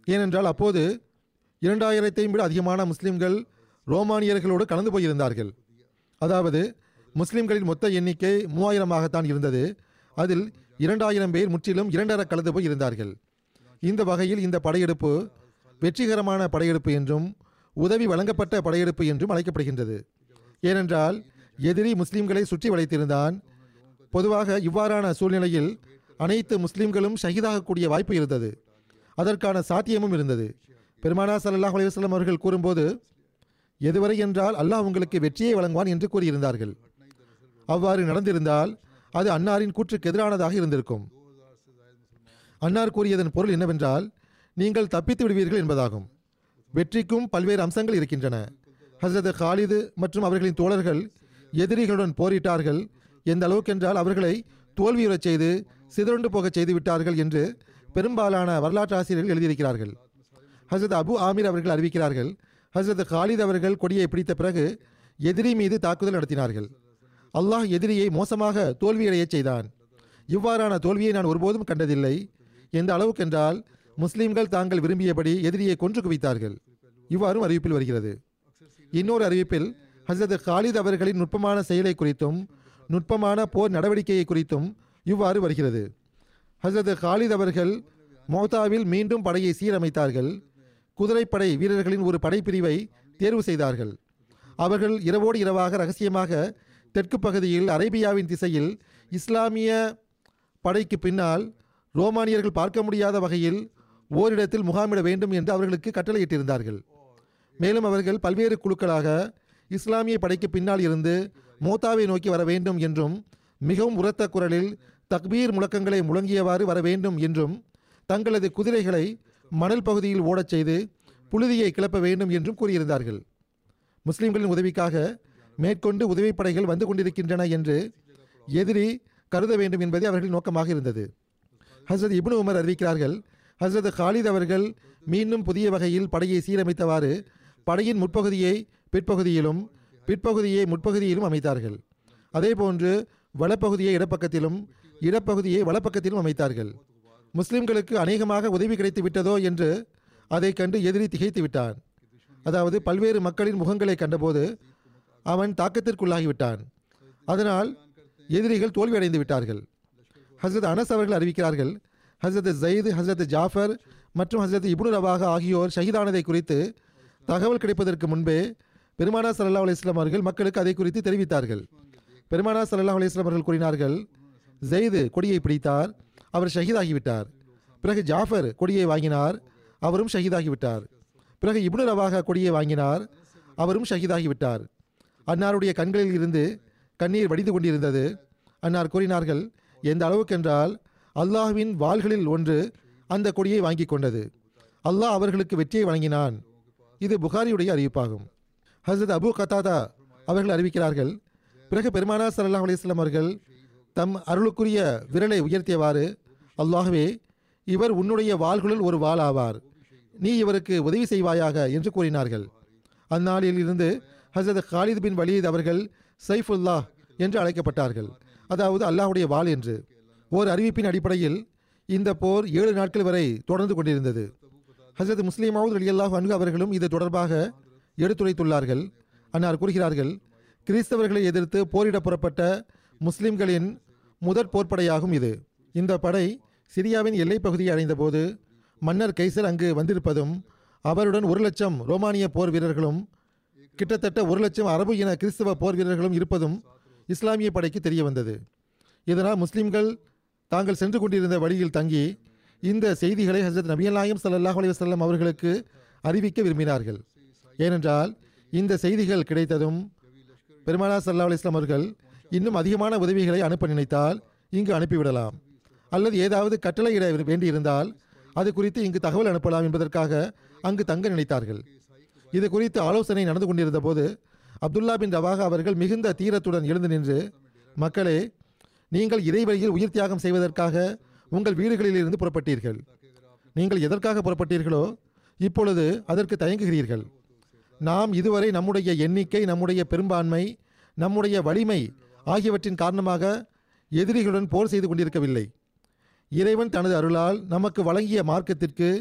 ஏனென்றால் அப்போது இரண்டாயிரத்தையும் விட அதிகமான முஸ்லிம்கள் ரோமானியர்களோடு கலந்து போயிருந்தார்கள் அதாவது முஸ்லிம்களின் மொத்த எண்ணிக்கை மூவாயிரமாகத்தான் இருந்தது அதில் இரண்டாயிரம் பேர் முற்றிலும் இரண்டர கலந்து போய் இருந்தார்கள் இந்த வகையில் இந்த படையெடுப்பு வெற்றிகரமான படையெடுப்பு என்றும் உதவி வழங்கப்பட்ட படையெடுப்பு என்றும் அழைக்கப்படுகின்றது ஏனென்றால் எதிரி முஸ்லிம்களை சுற்றி வளைத்திருந்தான் பொதுவாக இவ்வாறான சூழ்நிலையில் அனைத்து முஸ்லிம்களும் ஷஹீதாகக்கூடிய வாய்ப்பு இருந்தது அதற்கான சாத்தியமும் இருந்தது பெருமானா ஸல்லல்லாஹு அலைஹி வஸல்லம் அவர்கள் கூறும்போது எதுவரை என்றால் அல்லாஹ் உங்களுக்கு வெற்றியை வழங்குவான் என்று கூறியிருந்தார்கள் அவ்வாறு நடந்திருந்தால் அது அன்னாரின் கூற்றுக்கு எதிரானதாக இருந்திருக்கும் அன்னார் கூறியதன் பொருள் என்னவென்றால் நீங்கள் தப்பித்து விடுவீர்கள் என்பதாகும் வெற்றிக்கும் பல்வேறு அம்சங்கள் இருக்கின்றன ஹசரத் காலிது மற்றும் அவர்களின் தோழர்கள் எதிரிகளுடன் போரிட்டார்கள் எந்த அளவுக்கென்றால் அவர்களை தோல்வியுறச் செய்து சிதறுண்டு போகச் செய்து விட்டார்கள் என்று பெரும்பாலான வரலாற்று ஆசிரியர்கள் எழுதியிருக்கிறார்கள் ஹசரத் அபு ஆமீர் அவர்கள் அறிவிக்கிறார்கள் ஹசரத் காலித் அவர்கள் கொடியை பிடித்த பிறகு எதிரி மீது தாக்குதல் நடத்தினார்கள் அல்லாஹ் எதிரியை மோசமாக தோல்வியடையச் செய்தான் இவ்வாறான தோல்வியை நான் ஒருபோதும் கண்டதில்லை எந்த அளவுக்கென்றால் முஸ்லிம்கள் தாங்கள் விரும்பியபடி எதிரியை கொன்று குவித்தார்கள் இவ்வாறும் அறிவிப்பில் வருகிறது இன்னொரு அறிவிப்பில் ஹசரத் காலித் அவர்களின் நுட்பமான செயலை குறித்தும் நுட்பமான போர் நடவடிக்கையை குறித்தும் இவ்வாறு வருகிறது ஹசரத் காலித் அவர்கள் மோத்தாவில் மீண்டும் படையை சீரமைத்தார்கள் குதிரைப்படை வீரர்களின் ஒரு படைப்பிரிவை தேர்வு செய்தார்கள் அவர்கள் இரவோடு இரவாக ரகசியமாக தெற்கு பகுதியில் அரேபியாவின் திசையில் இஸ்லாமிய படைக்கு பின்னால் ரோமானியர்கள் பார்க்க முடியாத வகையில் ஓரிடத்தில் முகாமிட வேண்டும் என்று அவர்களுக்கு கட்டளையிட்டிருந்தார்கள் மேலும் அவர்கள் பல்வேறு குழுக்களாக இஸ்லாமிய படைக்கு பின்னால் இருந்து மோத்தாவை நோக்கி வர வேண்டும் என்றும் மிகவும் உரத்த குரலில் தக்பீர் முழக்கங்களை முழங்கியவாறு வர வேண்டும் என்றும் தங்களது குதிரைகளை மணல் பகுதியில் ஓடச் செய்து புழுதியை கிளப்ப வேண்டும் என்றும் கூறியிருந்தார்கள் முஸ்லிம்களின் உதவிக்காக மேற்கொண்டு உதவிப்படைகள் வந்து கொண்டிருக்கின்றன என்று எதிரி கருத வேண்டும் என்பதே அவர்களின் நோக்கமாக இருந்தது ஹசரத் இப்னு உமர் அறிவிக்கிறார்கள் ஹசரத் காலித் அவர்கள் மீண்டும் புதிய வகையில் படையை சீரமைத்தவாறு படையின் முற்பகுதியை பிற்பகுதியிலும் பிற்பகுதியை முற்பகுதியிலும் அமைத்தார்கள் அதேபோன்று வலப்பகுதியை இடப்பக்கத்திலும் இடப்பகுதியை வலப்பக்கத்திலும் அமைத்தார்கள் முஸ்லிம்களுக்கு அநேகமாக உதவி கிடைத்து விட்டதோ என்று அதைக் கண்டு எதிரி திகைத்து விட்டான் அதாவது பல்வேறு மக்களின் முகங்களை கண்டபோது அவன் தாக்கத்திற்குள்ளாகிவிட்டான் அதனால் எதிரிகள் தோல்வியடைந்து விட்டார்கள் ஹசரத் அனஸ் அவர்கள் அறிவிக்கிறார்கள் ஹசரத் ஜயீத் ஹசரத் ஜாஃபர் மற்றும் ஹசரத் இப்னு ரவாக ஆகியோர் ஷஹீதானதை குறித்து தகவல் கிடைப்பதற்கு முன்பே பெருமானா சல்லா அலிஸ்லாம் அவர்கள் மக்களுக்கு அதை குறித்து தெரிவித்தார்கள் பெருமானா சல்லா அலிஸ்லாம் அவர்கள் கூறினார்கள் ஜெயிது கொடியை பிடித்தார் அவர் ஷஹீதாகிவிட்டார் பிறகு ஜாஃபர் கொடியை வாங்கினார் அவரும் ஷஹீதாகிவிட்டார் பிறகு இப்னு ரவாக கொடியை வாங்கினார் அவரும் ஷஹீதாகிவிட்டார் அன்னாருடைய கண்களில் இருந்து கண்ணீர் வடிந்து கொண்டிருந்தது அன்னார் கூறினார்கள் எந்த அளவுக்கென்றால் அல்லாஹ்வின் வாள்களில் ஒன்று அந்த கொடியை வாங்கி கொண்டது அல்லாஹ் அவர்களுக்கு வெற்றியை வழங்கினான் இது புகாரியுடைய அறிவிப்பாகும் ஹசரத் அபு கத்தாதா அவர்கள் அறிவிக்கிறார்கள் பிறகு பெருமானா ஸல்லல்லாஹு அலைஹி வஸல்லம் அவர்கள் தம் அருளுக்குரிய விரலை உயர்த்தியவாறு அல்லாஹ்வே இவர் உன்னுடைய வாள்களுள் ஒரு வாள் ஆவார் நீ இவருக்கு உதவி செய்வாயாக என்று கூறினார்கள் அந்நாளில் இருந்து ஹசரத் காலித் பின் வலீத் அவர்கள் சைஃபுல்லாஹ் என்று அழைக்கப்பட்டார்கள் அதாவது அல்லாஹ்வுடைய வாள் என்று ஓர் அறிவிப்பின் அடிப்படையில் இந்த போர் ஏழு நாட்கள் வரை தொடர்ந்து கொண்டிருந்தது ஹசரத் முஸ்லீம் மவுத் அலி அல்லாஹ் அன்கு அவர்களும் இது தொடர்பாக எடுத்துரைத்துள்ளார்கள் அன்னார் கூறுகிறார்கள் கிறிஸ்தவர்களை எதிர்த்து போரிட புறப்பட்ட முஸ்லிம்களின் முதற் போர்ப்படையாகும் இது இந்த படை சிரியாவின் எல்லைப் பகுதியை அடைந்தபோது மன்னர் கைசர் அங்கு வந்திருப்பதும் அவருடன் ஒரு லட்சம் ரோமானிய போர் வீரர்களும் கிட்டத்தட்ட ஒரு லட்சம் அரபு இன கிறிஸ்தவ போர் வீரர்களும் இருப்பதும் இஸ்லாமிய படைக்கு தெரிய வந்தது இதனால் முஸ்லிம்கள் தாங்கள் சென்று கொண்டிருந்த வழியில் தங்கி இந்த செய்திகளை ஹசரத் நபியல்லாயும் ஸல்லல்லாஹு அலைஹி வஸல்லம் அவர்களுக்கு அறிவிக்க விரும்பினார்கள் ஏனென்றால் இந்த செய்திகள் கிடைத்ததும் பெருமானா சல்லா அலிஸ்லாம் அவர்கள் இன்னும் அதிகமான உதவிகளை அனுப்ப நினைத்தால் இங்கு அனுப்பிவிடலாம் அல்லது ஏதாவது கட்டளையிட வேண்டியிருந்தால் அது குறித்து இங்கு தகவல் அனுப்பலாம் என்பதற்காக அங்கு தங்க நினைத்தார்கள் இது குறித்து ஆலோசனை நடந்து கொண்டிருந்த போது அப்துல்லா பின் ரவாகா அவர்கள் மிகுந்த தீரத்துடன் எழுந்து நின்று மக்களே நீங்கள் இறைவழியில் உயிர் தியாகம் செய்வதற்காக உங்கள் வீடுகளில் இருந்து புறப்பட்டீர்கள் நீங்கள் எதற்காக புறப்பட்டீர்களோ இப்பொழுது அதற்கு தயங்குகிறீர்கள் நாம் இதுவரை நம்முடைய எண்ணிக்கை நம்முடைய பெரும்பான்மை நம்முடைய வலிமை ஆகியவற்றின் காரணமாக எதிரிகளுடன் போர் செய்து கொண்டிருக்கவில்லை இறைவன் தனது அருளால் நமக்கு வழங்கிய மார்க்கத்திற்கு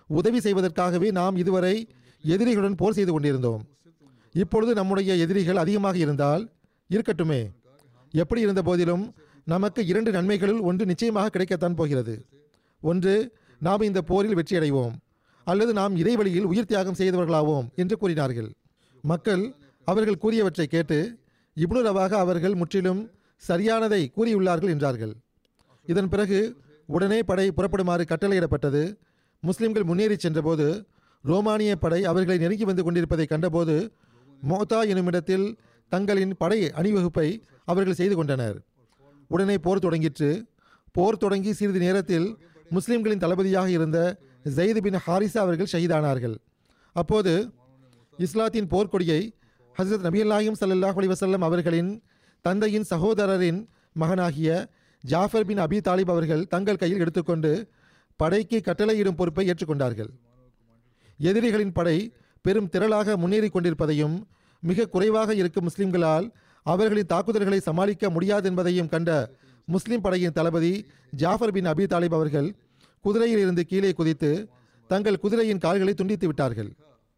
உதவி செய்வதற்காகவே நாம் இதுவரை எதிரிகளுடன் போர் செய்து கொண்டிருந்தோம் இப்பொழுது நம்முடைய எதிரிகள் அதிகமாக இருந்தால் இருக்கட்டுமே எப்படி இருந்த போதிலும் நமக்கு இரண்டு நன்மைகளில் ஒன்று நிச்சயமாக கிடைக்கத்தான் போகிறது ஒன்று நாம் இந்த போரில் வெற்றியடைவோம் அல்லது நாம் இறைவழியில் உயிர் தியாகம் செய்தவர்களாவோம் என்று கூறினார்கள் மக்கள் அவர்கள் கூறியவற்றை கேட்டு இப்னு ரவாக அவர்கள் முற்றிலும் சரியானதை கூறியுள்ளார்கள் என்றார்கள் இதன் பிறகு உடனே படை புறப்படுமாறு கட்டளையிடப்பட்டது முஸ்லிம்கள் முன்னேறி சென்றபோது ரோமானிய படை அவர்களை நெருங்கி வந்து கொண்டிருப்பதை கண்டபோது மோதா எனுமிடத்தில் தங்களின் படை அணிவகுப்பை அவர்கள் செய்து கொண்டனர் உடனே போர் தொடங்கிற்று போர் தொடங்கி சிறிது நேரத்தில் முஸ்லிம்களின் தளபதியாக இருந்த ஜெயித் பின் ஹாரிசா அவர்கள் ஷஹீதானார்கள் அப்போது இஸ்லாத்தின் போர்க்கொடியை ஹசரத் நபியல்லாஹிம் ஸல்லல்லாஹு அலைஹி வஸல்லம் அவர்களின் தந்தையின் சகோதரரின் மகனாகிய ஜாஃபர் பின் அபி தாலிப் அவர்கள் தங்கள் கையில் எடுத்துக்கொண்டு படைக்கு கட்டளையிடும் பொறுப்பை ஏற்றுக்கொண்டார்கள் எதிரிகளின் படை பெரும் திரளாக முன்னேறி கொண்டிருப்பதையும் மிக குறைவாக இருக்கும் முஸ்லிம்களால் அவர்களின் தாக்குதல்களை சமாளிக்க முடியாது என்பதையும் கண்ட முஸ்லிம் படையின் தளபதி ஜாஃபர் பின் அபி தாலிப் அவர்கள் குதிரையில் இருந்து கீழே குதித்து தங்கள் குதிரையின் கால்களை துண்டித்து விட்டார்கள்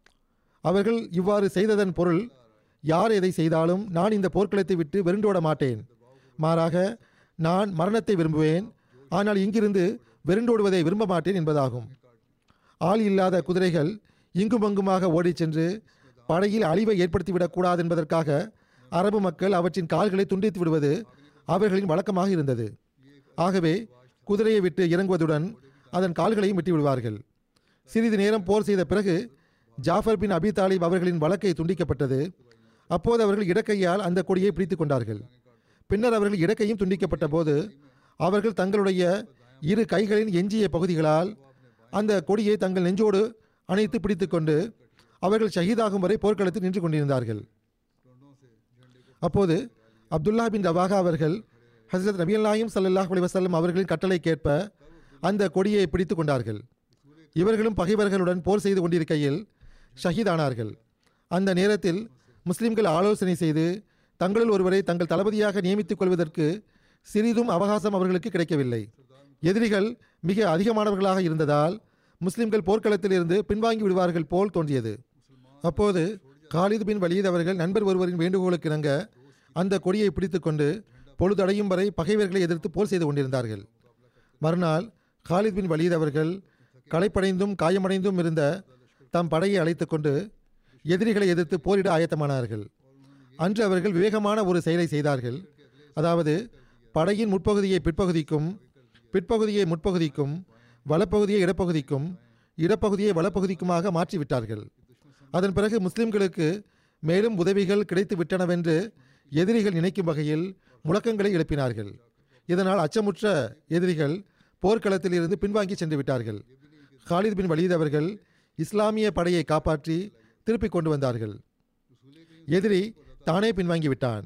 அவர்கள் இவ்வாறு செய்ததன் பொருள் யார் எதை செய்தாலும் நான் இந்த போர்க்களத்தை விட்டு வெருண்டோட மாட்டேன் மாறாக நான் மரணத்தை விரும்புவேன் ஆனால் இங்கிருந்து வெருண்டோடுவதை விரும்ப மாட்டேன் என்பதாகும் ஆள் இல்லாத குதிரைகள் இங்குமங்குமாக ஓடிச் சென்று படையில் அழிவை ஏற்படுத்திவிடக் கூடாது என்பதற்காக அரபு மக்கள் அவற்றின் கால்களை துண்டித்து விடுவது அவர்களின் வழக்கமாக இருந்தது ஆகவே குதிரையை விட்டு இறங்குவதுடன் அதன் கால்களையும் விட்டு விடுவார்கள் சிறிது நேரம் போர் செய்த பிறகு ஜாஃபர் பின் அபி தாலிப் அவர்களின் வழக்கை துண்டிக்கப்பட்டது அப்போது அவர்கள் இடக்கையால் அந்த கொடியை பிடித்துக் கொண்டார்கள் பின்னர் அவர்கள் இடக்கையும் துண்டிக்கப்பட்ட போது அவர்கள் தங்களுடைய இரு கைகளின் எஞ்சிய பகுதிகளால் அந்த கொடியை தங்கள் நெஞ்சோடு அணைத்து பிடித்துக்கொண்டு அவர்கள் ஷஹீதாகும் வரை போர்க்களத்தில் நின்று கொண்டிருந்தார்கள் அப்போது அப்துல்லா பின் ரவாகா அவர்கள் ஹசரத் நபியல்லாயும் ஸல்லல்லாஹு அலைஹி வஸல்லம் அவர்களின் கட்டளை கேட்ப அந்த கொடியை பிடித்து கொண்டார்கள் இவர்களும் பகைவர்களுடன் போர் செய்து கொண்டிருக்கையில் ஷஹீதானார்கள் அந்த நேரத்தில் முஸ்லிம்கள் ஆலோசனை செய்து தங்களில் ஒருவரை தங்கள் தளபதியாக நியமித்துக் கொள்வதற்கு சிறிதும் அவகாசம் அவர்களுக்கு கிடைக்கவில்லை எதிரிகள் மிக அதிகமானவர்களாக இருந்ததால் முஸ்லிம்கள் போர்க்களத்தில் இருந்து பின்வாங்கி விடுவார்கள் போல் தோன்றியது அப்போது காலித் பின் வலீத் அவர்கள் நண்பர் ஒருவரின் வேண்டுகோளுக்கு இணங்க அந்த கொடியை பிடித்துக்கொண்டு பொழுதடையும் வரை பகைவர்களை எதிர்த்து போர் செய்து கொண்டிருந்தார்கள் மறுநாள் காலித் பின் வலீத் அவர்கள் களைப்படைந்தும் காயமடைந்தும் இருந்த தம் படையை அழைத்துக் கொண்டு எதிரிகளை எதிர்த்து போரிட ஆயத்தமானார்கள் அன்று அவர்கள் விவேகமான ஒரு செயலை செய்தார்கள் அதாவது படையின் முற்பகுதியை பிற்பகுதிக்கும் பிற்பகுதியை முற்பகுதிக்கும் வலப்பகுதியை இடப்பகுதிக்கும் இடப்பகுதியை வலப்பகுதிக்குமாக மாற்றிவிட்டார்கள் அதன் பிறகு முஸ்லிம்களுக்கு மேலும் உதவிகள் கிடைத்து விட்டனவென்று எதிரிகள் நினைக்கும் வகையில் முழக்கங்களை எழுப்பினார்கள் இதனால் அச்சமுற்ற எதிரிகள் போர்க்களத்தில் இருந்து பின்வாங்கி சென்று விட்டார்கள் காலித் பின் வலீத் அவர்கள் இஸ்லாமிய படையை காப்பாற்றி திருப்பிக் கொண்டு வந்தார்கள் எதிரி தானே பின்வாங்கி விட்டான்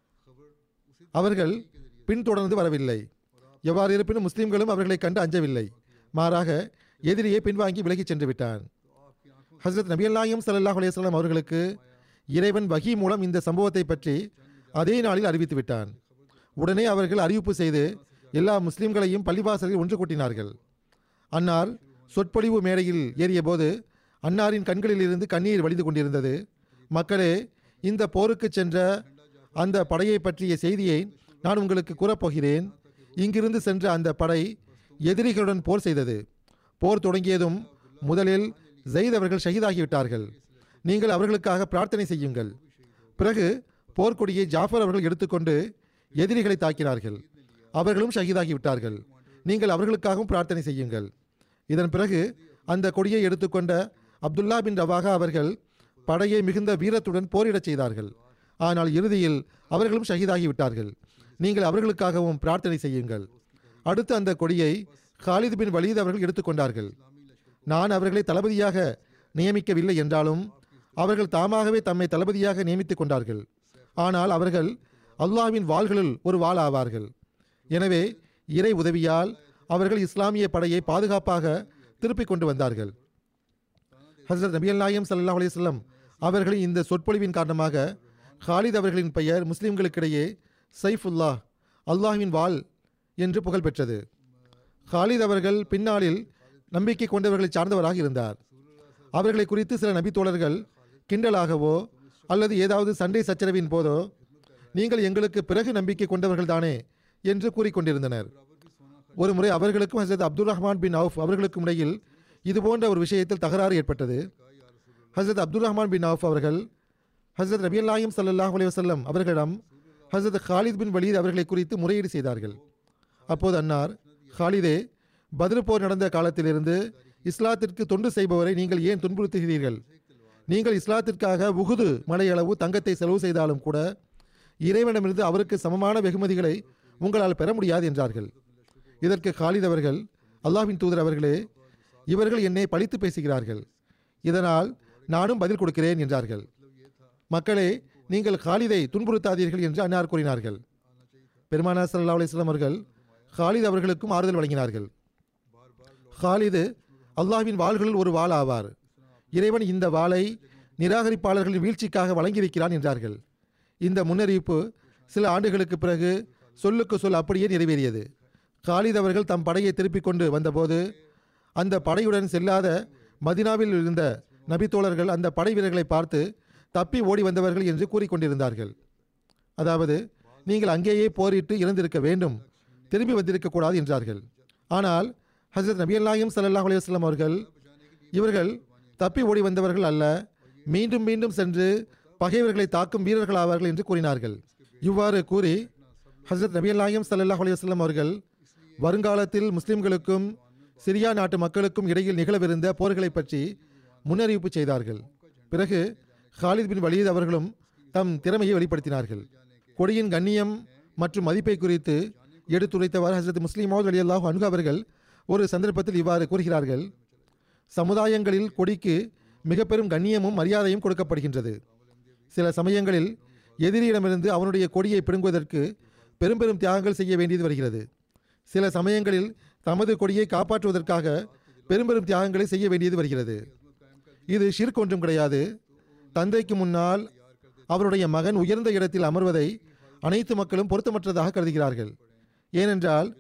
அவர்கள் பின்தொடர்ந்து வரவில்லை எவ்வாறு இருப்பினும் முஸ்லிம்களும் அவர்களை கண்டு அஞ்சவில்லை மாறாக எதிரியை பின்வாங்கி விலகிச் சென்று விட்டான் ஹசரத் நபியல்லாயும் ஸல்லல்லாஹு அலைஹி வஸல்லம் அவர்களுக்கு இறைவன் வகி மூலம் இந்த சம்பவத்தை பற்றி அதே நாளில் அறிவித்து விட்டான் உடனே அவர்கள் அறிவிப்பு செய்து எல்லா முஸ்லிம்களையும் பள்ளிவாசலில் ஒன்று கூட்டினார்கள் அன்னார் சொற்பொழிவு மேடையில் ஏறியபோது அன்னாரின் கண்களில் இருந்து கண்ணீர் வழிந்து கொண்டிருந்தது மக்களே இந்த போருக்கு சென்ற அந்த படையை பற்றிய செய்தியை நான் உங்களுக்கு கூறப்போகிறேன் இங்கிருந்து சென்ற அந்த படை எதிரிகளுடன் போர் செய்தது போர் தொடங்கியதும் முதலில் ஜெயித் அவர்கள் ஷஹீதாகிவிட்டார்கள் நீங்கள் அவர்களுக்காக பிரார்த்தனை செய்யுங்கள் பிறகு போர்க்கொடியை ஜாஃபர் அவர்கள் எடுத்துக்கொண்டு எதிரிகளை தாக்கினார்கள் அவர்களும் ஷஹீதாகிவிட்டார்கள் நீங்கள் அவர்களுக்காகவும் பிரார்த்தனை செய்யுங்கள் இதன் பிறகு அந்த கொடியை எடுத்துக்கொண்ட அப்துல்லா பின் ரவாகா அவர்கள் படையை மிகுந்த வீரத்துடன் போரிடச் செய்தார்கள் ஆனால் இறுதியில் அவர்களும் ஷஹீதாகிவிட்டார்கள் நீங்கள் அவர்களுக்காகவும் பிரார்த்தனை செய்யுங்கள் அடுத்து அந்த கொடியை காலித் பின் வலீத் அவர்கள் எடுத்துக்கொண்டார்கள் நான் அவர்களை தளபதியாக நியமிக்கவில்லை என்றாலும் அவர்கள் தாமாகவே தம்மை தளபதியாக நியமித்துக் கொண்டார்கள் ஆனால் அவர்கள் அல்லாஹ்வின் வாள்களில் ஒரு வாள் ஆவார்கள் எனவே இறை உதவியால் அவர்கள் இஸ்லாமிய படையை பாதுகாப்பாக திருப்பிக் கொண்டு வந்தார்கள் ஹசரத் நபியல் நாயம் சல்லா அலிஸ்லாம் அவர்களின் இந்த சொற்பொழிவின் காரணமாக ஹாலித் அவர்களின் பெயர் முஸ்லிம்களுக்கிடையே சைஃபுல்லா அல்லாஹ்வின் வாள் என்று புகழ் பெற்றது ஹாலித் அவர்கள் பின்னாளில் நம்பிக்கை கொண்டவர்களை சார்ந்தவராக இருந்தார் அவர்களை குறித்து சில நபித்தோழர்கள் கிண்டலாகவோ அல்லது ஏதாவது சண்டை சச்சரவின் போதோ நீங்கள் எங்களுக்கு பிறகு நம்பிக்கை கொண்டவர்கள் தானே என்று கூறிக்கொண்டிருந்தனர் ஒரு முறை அவர்களுக்கும் ஹசரத் அப்துல் ரஹ்மான் பின் அவுஃப் அவர்களுக்கும் இடையில் இது போன்ற ஒரு விஷயத்தில் தகராறு ஏற்பட்டது ஹசரத் அப்துல் ரஹ்மான் பின் அவுஃப் அவர்கள் ஹசரத் ரபியல்லாயும் சல்லாஹ் அலைஹி வஸல்லம் அவர்களிடம் ஹசரத் ஹாலித் பின் வலீத் அவர்களை குறித்து முறையீடு செய்தார்கள் அப்போது அன்னார் ஹாலிதே பதில் போர் நடந்த காலத்திலிருந்து இஸ்லாத்திற்கு தொண்டு செய்பவரை நீங்கள் ஏன் துன்புறுத்துகிறீர்கள் நீங்கள் இஸ்லாத்திற்காக உகுது மலையளவு தங்கத்தை செலவு செய்தாலும் கூட இறைவனிடமிருந்து அவருக்கு சமமான வெகுமதிகளை உங்களால் பெற முடியாது என்றார்கள் இதற்கு காலித் அவர்கள் அல்லாஹ்வின் தூதர் அவர்களே இவர்கள் என்னை பழித்து பேசுகிறார்கள் இதனால் நானும் பதில் கொடுக்கிறேன் என்றார்கள் மக்களே நீங்கள் காலிதை துன்புறுத்தாதீர்கள் என்று அன்னார் கூறினார்கள் பெருமானார் ஸல்லல்லாஹு அலைஹி வஸல்லம் அவர்கள் காலித் அவர்களுக்கும் ஆறுதல் வழங்கினார்கள் காலிது அல்லாஹ்வின் வாள்களில் ஒரு வாள் ஆவார் இறைவன் இந்த வாளை நிராகரிப்பாளர்களின் வீழ்ச்சிக்காக வழங்கியிருக்கிறான் என்றார்கள் இந்த முன்னறிவிப்பு சில ஆண்டுகளுக்கு பிறகு சொல்லுக்கு சொல் அப்படியே நிறைவேறியது காலித் அவர்கள் தம் படையை திருப்பிக் கொண்டு வந்தபோது அந்த படையுடன் செல்லாத மதினாவில் இருந்த நபித்தோழர்கள் அந்த படை வீரர்களை பார்த்து தப்பி ஓடி வந்தவர்கள் என்று கூறிக்கொண்டிருந்தார்கள் அதாவது நீங்கள் அங்கேயே போரிட்டு இறந்திருக்க வேண்டும் திரும்பி வந்திருக்க கூடாது என்றார்கள் ஆனால் ஹசரத் நபி அல்லாஹிம் சல்லாஹ் அலையம் அவர்கள் இவர்கள் தப்பி ஓடி வந்தவர்கள் அல்ல மீண்டும் மீண்டும் சென்று பகைவர்களை தாக்கும் வீரர்கள் ஆவார்கள் என்று கூறினார்கள் இவ்வாறு கூறி ஹசரத் நபி அல்லாஹிம் சல்லாஹ் அலையம் அவர்கள் வருங்காலத்தில் முஸ்லிம்களுக்கும் சிரியா நாட்டு மக்களுக்கும் இடையில் நிகழவிருந்த போர்களை பற்றி முன்னறிவிப்பு செய்தார்கள் பிறகு ஹாலித் பின் வலீத் அவர்களும் தம் திறமையை வெளிப்படுத்தினார்கள் கொடியின் கண்ணியம் மற்றும் மதிப்பை குறித்து எடுத்துரைத்தவர் ஹசரத் முஸ்லிம் அலி அல்லாஹ் அன்கு அவர்கள் ஒரு சந்தர்ப்பத்தில் இவ்வாறு கூறுகிறார்கள் சமுதாயங்களில் கொடிக்கு மிக பெரும் கண்ணியமும் மரியாதையும் கொடுக்கப்படுகின்றது சில சமயங்களில் எதிரியிடமிருந்து அவனுடைய கொடியை பிடுங்குவதற்கு பெரும் பெரும் தியாகங்கள் செய்ய வேண்டியது வருகிறது சில சமயங்களில் தமது கொடியை காப்பாற்றுவதற்காக பெரும் பெரும் தியாகங்களை செய்ய வேண்டியது வருகிறது இது ஷிர்க் ஒன்றும் கிடையாது தந்தைக்கு முன்னால் அவருடைய மகன் உயர்ந்த இடத்தில் அமர்வதை அனைத்து மக்களும் பொருத்தமற்றதாக கருதுகிறார்கள் ஏனென்றால்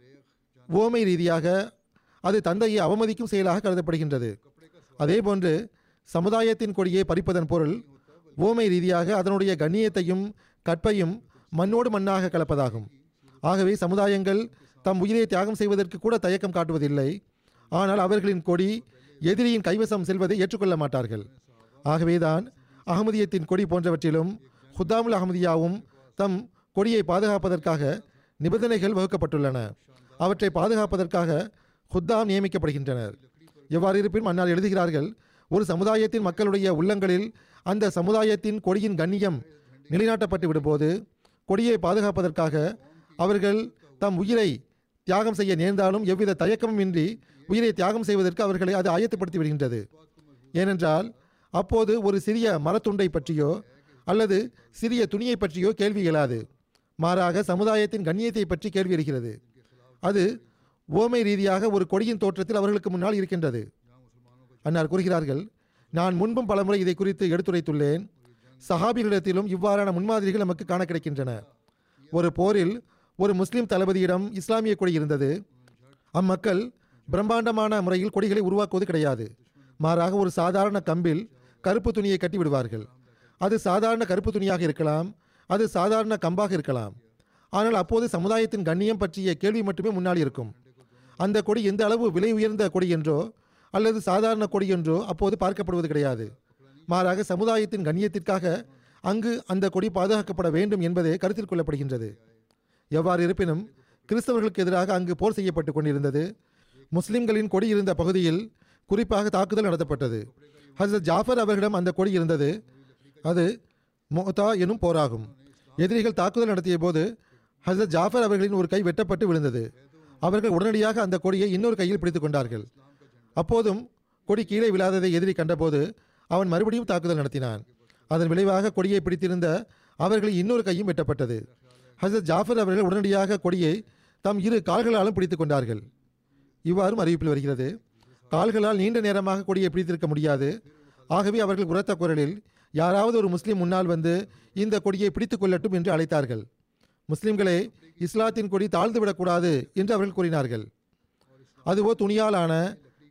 ஓமை ரீதியாக அது தந்தையை அவமதிக்கும் செயலாக கருதப்படுகின்றது அதேபோன்று சமுதாயத்தின் கொடியை பறிப்பதன் பொருள் ஓமை ரீதியாக அதனுடைய கண்ணியத்தையும் கற்பையும் மண்ணோடு மண்ணாக கலப்பதாகும் ஆகவே சமுதாயங்கள் தம் உயிரை தியாகம் செய்வதற்கு கூட தயக்கம் காட்டுவதில்லை ஆனால் அவர்களின் கொடி எதிரியின் கைவசம் செல்வதை ஏற்றுக்கொள்ள மாட்டார்கள் ஆகவேதான் அகமதியத்தின் கொடி போன்றவற்றிலும் ஹுத்தாமுல் அகமதியாவும் தம் கொடியை பாதுகாப்பதற்காக நிபந்தனைகள் வகுக்கப்பட்டுள்ளன அவற்றை பாதுகாப்பதற்காக ஹுத்தாம் நியமிக்கப்படுகின்றனர் எவ்வாறு இருப்பினும் அன்னார் எழுதுகிறார்கள் ஒரு சமுதாயத்தின் மக்களுடைய உள்ளங்களில் அந்த சமுதாயத்தின் கொடியின் கண்ணியம் நிலைநாட்டப்பட்டு விடும்போது கொடியை பாதுகாப்பதற்காக அவர்கள் தம் உயிரை தியாகம் செய்ய நேர்ந்தாலும் எவ்வித தயக்கமும் இன்றி உயிரை தியாகம் செய்வதற்கு அவர்களை அது ஆயத்தப்படுத்தி விடுகின்றது ஏனென்றால் அப்போது ஒரு சிறிய மரத்துண்டை பற்றியோ அல்லது சிறிய துணியை பற்றியோ கேள்வி இயலாது மாறாக சமுதாயத்தின் கண்ணியத்தை பற்றி கேள்வி எழுகிறது அது ஓமை ரீதியாக ஒரு கொடியின் தோற்றத்தில் அவர்களுக்கு முன்னால் இருக்கின்றது அன்னார் கூறுகிறார்கள் நான் முன்பும் பலமுறை இதை குறித்து எடுத்துரைத்துள்ளேன் சஹாபிகளிடத்திலும் இவ்வாறான முன்மாதிரிகள் நமக்கு காண கிடைக்கின்றன ஒரு போரில் ஒரு முஸ்லிம் தளபதியிடம் இஸ்லாமிய கொடி இருந்தது அம்மக்கள் பிரம்மாண்டமான முறையில் கொடிகளை உருவாக்குவது கிடையாது மாறாக ஒரு சாதாரண கம்பில் கருப்பு துணியை கட்டி விடுவார்கள் அது சாதாரண கருப்பு துணியாக இருக்கலாம் அது சாதாரண கம்பாக இருக்கலாம் ஆனால் அப்போது சமுதாயத்தின் கண்ணியம் பற்றிய கேள்வி மட்டுமே முன்னால் இருக்கும் அந்த கொடி எந்த அளவு விலை உயர்ந்த கொடி என்றோ அல்லது சாதாரண கொடி என்றோ அப்போது பார்க்கப்படுவது கிடையாது மாறாக சமுதாயத்தின் கண்ணியத்திற்காக அங்கு அந்த கொடி பாதுகாக்கப்பட வேண்டும் என்பதே கருத்தில் கொள்ளப்படுகின்றது எவ்வாறு இருப்பினும் கிறிஸ்தவர்களுக்கு எதிராக அங்கு போர் செய்யப்பட்டு கொண்டிருந்தது முஸ்லிம்களின் கொடி இருந்த பகுதியில் குறிப்பாக தாக்குதல் நடத்தப்பட்டது ஹசரத் ஜாஃபர் அவர்களிடம் அந்த கொடி இருந்தது அது மோதா எனும் போராகும் எதிரிகள் தாக்குதல் நடத்திய போது ஹசரத் ஜாஃபர் அவர்களின் ஒரு கை வெட்டப்பட்டு விழுந்தது அவர்கள் உடனடியாக அந்த கொடியை இன்னொரு கையில் பிடித்துக் கொண்டார்கள் அப்போதும் கொடி கீழே விழாததை எதிரி கண்டபோது அவன் மறுபடியும் தாக்குதல் நடத்தினான் அதன் விளைவாக கொடியை பிடித்திருந்த அவர்களின் இன்னொரு கையும் வெட்டப்பட்டது ஹசரத் ஜாஃபர் அவர்கள் உடனடியாக கொடியை தம் இரு கால்களாலும் பிடித்துக் கொண்டார்கள் இவ்வாறும் அறிவிப்பில் வருகிறது கால்களால் நீண்ட நேரமாக கொடியை பிடித்திருக்க முடியாது ஆகவே அவர்கள் உரத்த குரலில் யாராவது ஒரு முஸ்லீம் முன்னால் வந்து இந்த கொடியை பிடித்துக் கொள்ளட்டும் என்று அழைத்தார்கள் முஸ்லிம்களே இஸ்லாத்தின் கொடி தாழ்ந்து விடக்கூடாது என்று அவர்கள் கூறினார்கள் அதுவோ துணியாலான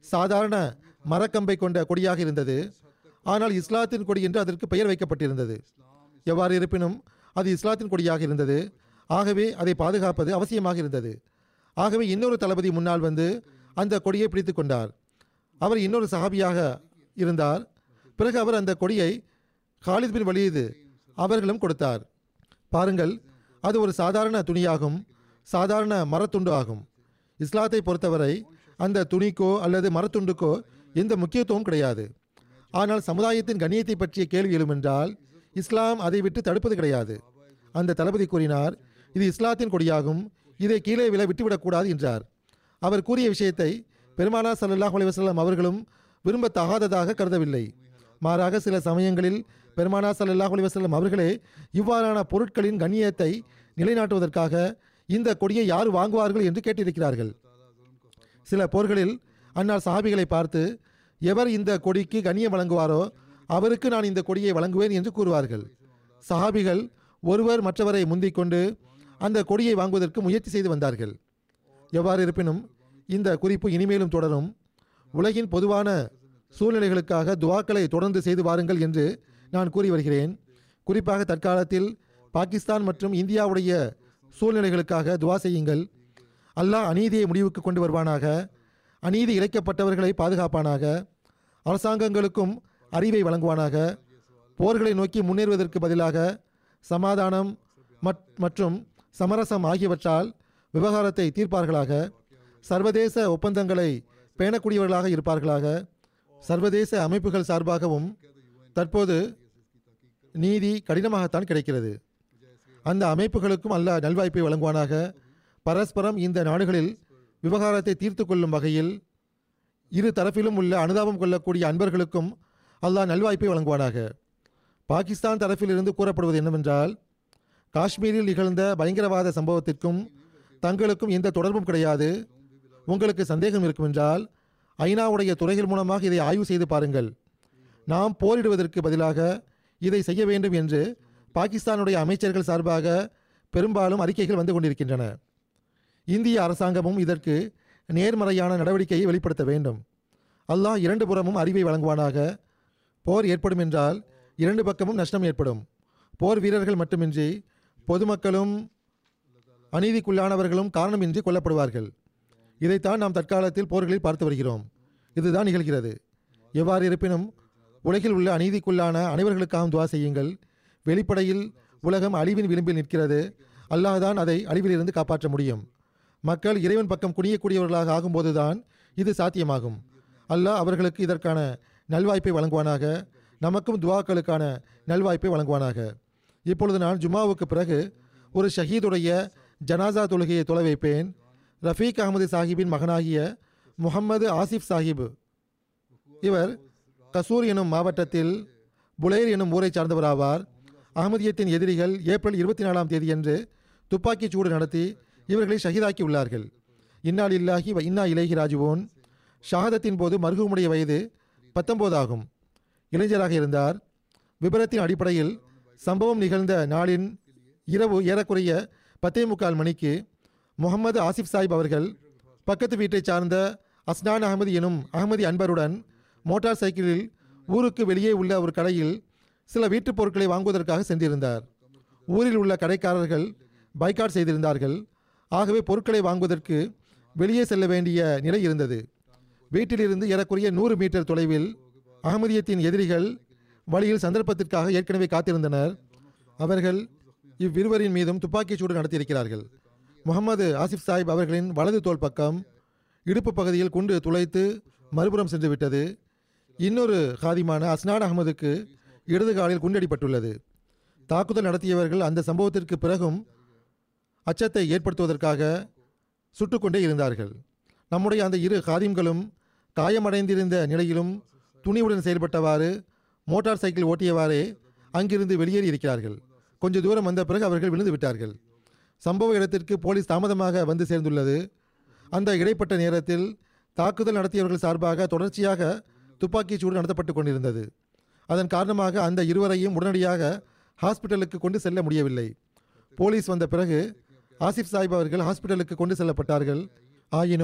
சாதாரண மரக்கம்பை கொண்ட கொடியாக இருந்தது ஆனால் இஸ்லாத்தின் கொடி என்று அதற்கு பெயர் வைக்கப்பட்டிருந்தது எவ்வாறு இருப்பினும் அது இஸ்லாத்தின் கொடியாக இருந்தது ஆகவே அதை பாதுகாப்பது அவசியமாக இருந்தது ஆகவே இன்னொரு தளபதி முன்னால் வந்து அந்த கொடியை பிடித்து கொண்டார் அவர் இன்னொரு சஹாபியாக இருந்தார் பிறகு அவர் அந்த கொடியை காலித் பின் வலீது அவர்களும் கொடுத்தார் பாருங்கள் அது ஒரு சாதாரண துணியாகும் சாதாரண மரத்துண்டு ஆகும் இஸ்லாத்தை பொறுத்தவரை அந்த துணிக்கோ அல்லது மரத்துண்டுக்கோ எந்த முக்கியத்துவம் கிடையாது ஆனால் சமுதாயத்தின் கண்ணியத்தை பற்றிய கேள்வி எழுமென்றால் இஸ்லாம் அதை விட்டு தடுப்பது கிடையாது அந்த தளபதி கூறினார் இது இஸ்லாத்தின் கொடியாகும் இதை கீழே விழ விட்டுவிடக்கூடாது என்றார் அவர் கூறிய விஷயத்தை பெருமானா ஸல்லல்லாஹு அலைஹி வஸல்லம் அவர்களும் விரும்பத்தகாததாக கருதவில்லை மாறாக சில சமயங்களில் பெருமானா ஸல்லல்லாஹு அலைஹி வஸல்லம் அவர்களே இவ்வாறான பொருட்களின் கண்ணியத்தை நிலைநாட்டுவதற்காக இந்த கொடியை யார் வாங்குவார்கள் என்று கேட்டிருக்கிறார்கள் சில போர்களில் அன்னார் சஹாபிகளை பார்த்து எவர் இந்த கொடிக்கு கண்ணியம் வழங்குவாரோ அவருக்கு நான் இந்த கொடியை வழங்குவேன் என்று கூறுவார்கள் சஹாபிகள் ஒருவர் மற்றவரை முந்திக் கொண்டு அந்த கொடியை வாங்குவதற்கு முயற்சி செய்து வந்தார்கள் எவ்வாறு இருப்பினும் இந்த குறிப்பு இனிமேலும் தொடரும் உலகின் பொதுவான சூழ்நிலைகளுக்காக துவாக்களை தொடர்ந்து செய்து வாருங்கள் என்று நான் கூறி வருகிறேன் குறிப்பாக தற்காலத்தில் பாகிஸ்தான் மற்றும் இந்தியாவுடைய சூழ்நிலைகளுக்காக துவா செய்யுங்கள் அல்லாஹ் அநீதியை முடிவுக்கு கொண்டு வருவானாக அநீதி இழைக்கப்பட்டவர்களை பாதுகாப்பானாக அரசாங்கங்களுக்கும் அறிவை வழங்குவானாக போர்களை நோக்கி முன்னேறுவதற்கு பதிலாக சமாதானம் மற்- மற்றும் சமரசம் ஆகியவற்றால் விவகாரத்தை தீர்ப்பார்களாக சர்வதேச ஒப்பந்தங்களை பேணக்கூடியவர்களாக இருப்பார்களாக சர்வதேச அமைப்புகள் சார்பாகவும் தற்போது நீதி கடினமாகத்தான் கிடைக்கிறது அந்த அமைப்புகளுக்கும் அல்லாஹ் நல்வாய்ப்பை வழங்குவானாக பரஸ்பரம் இந்த நாடுகளில் விவகாரத்தை தீர்த்து கொள்ளும் வகையில் இரு தரப்பிலும் உள்ள அனுதாபம் கொள்ளக்கூடிய அன்பர்களுக்கும் அல்லாஹ் நல்வாய்ப்பை வழங்குவானாக பாகிஸ்தான் தரப்பிலிருந்து கூறப்படுவது என்னவென்றால் காஷ்மீரில் நிகழ்ந்த பயங்கரவாத சம்பவத்திற்கும் தங்களுக்கும் எந்த தொடர்பும் கிடையாது உங்களுக்கு சந்தேகம் இருக்குமென்றால் ஐநாவுடைய துறைகள் மூலமாக இதை ஆய்வு செய்து பாருங்கள் நாம் போரிடுவதற்கு பதிலாக இதை செய்ய வேண்டும் என்று பாகிஸ்தானுடைய அமைச்சர்கள் சார்பாக பெரும்பாலும் அறிக்கைகள் வந்து கொண்டிருக்கின்றன இந்திய அரசாங்கமும் இதற்கு நேர்மறையான நடவடிக்கையை வெளிப்படுத்த வேண்டும் அல்லாஹ் இரண்டு புறமும் அறிவை வழங்குவானாக போர் ஏற்படும் என்றால் இரண்டு பக்கமும் நஷ்டம் ஏற்படும் போர் வீரர்கள் மட்டுமின்றி பொதுமக்களும் அநீதிக்குள்ளானவர்களும் காரணமின்றி கொல்லப்படுவார்கள் இதைத்தான் நாம் தற்காலத்தில் போர்களில் பார்த்து வருகிறோம் இதுதான் நிகழ்கிறது எவ்வாறு இருப்பினும் உலகில் உள்ள அநீதிக்குள்ளான அனைவர்களுக்காகவும் துவா செய்யுங்கள் வெளிப்படையில் உலகம் அழிவின் விளிம்பில் நிற்கிறது அல்லாஹ் தான் அதை அழிவிலிருந்து காப்பாற்ற முடியும் மக்கள் இறைவன் பக்கம் குனியக்கூடியவர்களாக ஆகும்போதுதான் இது சாத்தியமாகும் அல்லாஹ் அவர்களுக்கு இதற்கான நல்வாய்ப்பை வழங்குவானாக நமக்கும் துவாக்களுக்கான நல்வாய்ப்பை வழங்குவானாக இப்பொழுது நான் ஜும்மாவுக்கு பிறகு ஒரு ஷஹீதுடைய ஜனாசா தொழுகையை தொலை வைப்பேன் ரஃபீக் அகமது சாஹிப்பின் மகனாகிய முகம்மது ஆசிஃப் சாஹிப் இவர் கசூர் எனும் மாவட்டத்தில் புலேர் எனும் ஊரைச் சார்ந்தவர் ஆவார் அகமதியத்தின் எதிரிகள் ஏப்ரல் இருபத்தி நாலாம் தேதியன்று துப்பாக்கிச் சூடு நடத்தி இவர்களை ஷஹீதாக்கி உள்ளார்கள் இன்னால் இல்லாஹி வ இன்னா இலேஹி ராஜுவோன் ஷஹாதத்தின் போது மருகுமுடைய வயது பத்தொன்பது ஆகும் இளைஞராக இருந்தார் விபரத்தின் அடிப்படையில் சம்பவம் நிகழ்ந்த நாளின் இரவு ஏறக்குறைய பத்தே முக்கால் மணிக்கு முகமது ஆசிஃப் சாஹிப் அவர்கள் பக்கத்து வீட்டைச் சார்ந்த அஸ்னான் அகமது எனும் அகமதி அன்பருடன் மோட்டார் சைக்கிளில் ஊருக்கு வெளியே உள்ள ஒரு கடையில் சில வீட்டுப் பொருட்களை வாங்குவதற்காக சென்றிருந்தார் ஊரில் உள்ள கடைக்காரர்கள் பைக்காட் செய்திருந்தார்கள் ஆகவே பொருட்களை வாங்குவதற்கு வெளியே செல்ல வேண்டிய நிலை இருந்தது வீட்டிலிருந்து ஏறக்குறைய நூறு மீட்டர் தொலைவில் அகமதியத்தின் எதிரிகள் வழியில் சந்தர்ப்பத்திற்காக ஏற்கனவே காத்திருந்தனர் அவர்கள் இவ்விருவரின் மீதும் துப்பாக்கிச் சூடு நடத்தியிருக்கிறார்கள் முகமது ஆசிஃப் சாஹிப் அவர்களின் வலது தோள் பக்கம் இடுப்பு பகுதியில் குண்டு துளைத்து மறுபுறம் சென்று விட்டது இன்னொரு காதிமான அஸ்னான் அகமதுக்கு இடது காலில் குண்டடிப்பட்டுள்ளது தாக்குதல் நடத்தியவர்கள் அந்த சம்பவத்திற்கு பிறகும் அச்சத்தை ஏற்படுத்துவதற்காக சுட்டுக்கொண்டே இருந்தார்கள் நம்முடைய அந்த இரு காதிம்களும் காயமடைந்திருந்த நிலையிலும் துணிவுடன் செயல்பட்டவாறு மோட்டார் சைக்கிள் ஓட்டியவாறே அங்கிருந்து வெளியேறி இருக்கிறார்கள் கொஞ்ச தூரம் வந்த பிறகு அவர்கள் விழுந்து விட்டார்கள் சம்பவ இடத்திற்கு போலீஸ் தாமதமாக வந்து சேர்ந்துள்ளது அந்த இடைப்பட்ட நேரத்தில் தாக்குதல் நடத்தியவர்கள் சார்பாக தொடர்ச்சியாக துப்பாக்கிச் சூடு நடத்தப்பட்டு கொண்டிருந்தது அதன் காரணமாக அந்த இருவரையும் உடனடியாக ஹாஸ்பிட்டலுக்கு கொண்டு செல்ல முடியவில்லை போலீஸ் வந்த பிறகு ஆசிஃப் சாஹிப் அவர்கள் ஹாஸ்பிட்டலுக்கு கொண்டு செல்லப்பட்டார்கள் ஆயினும்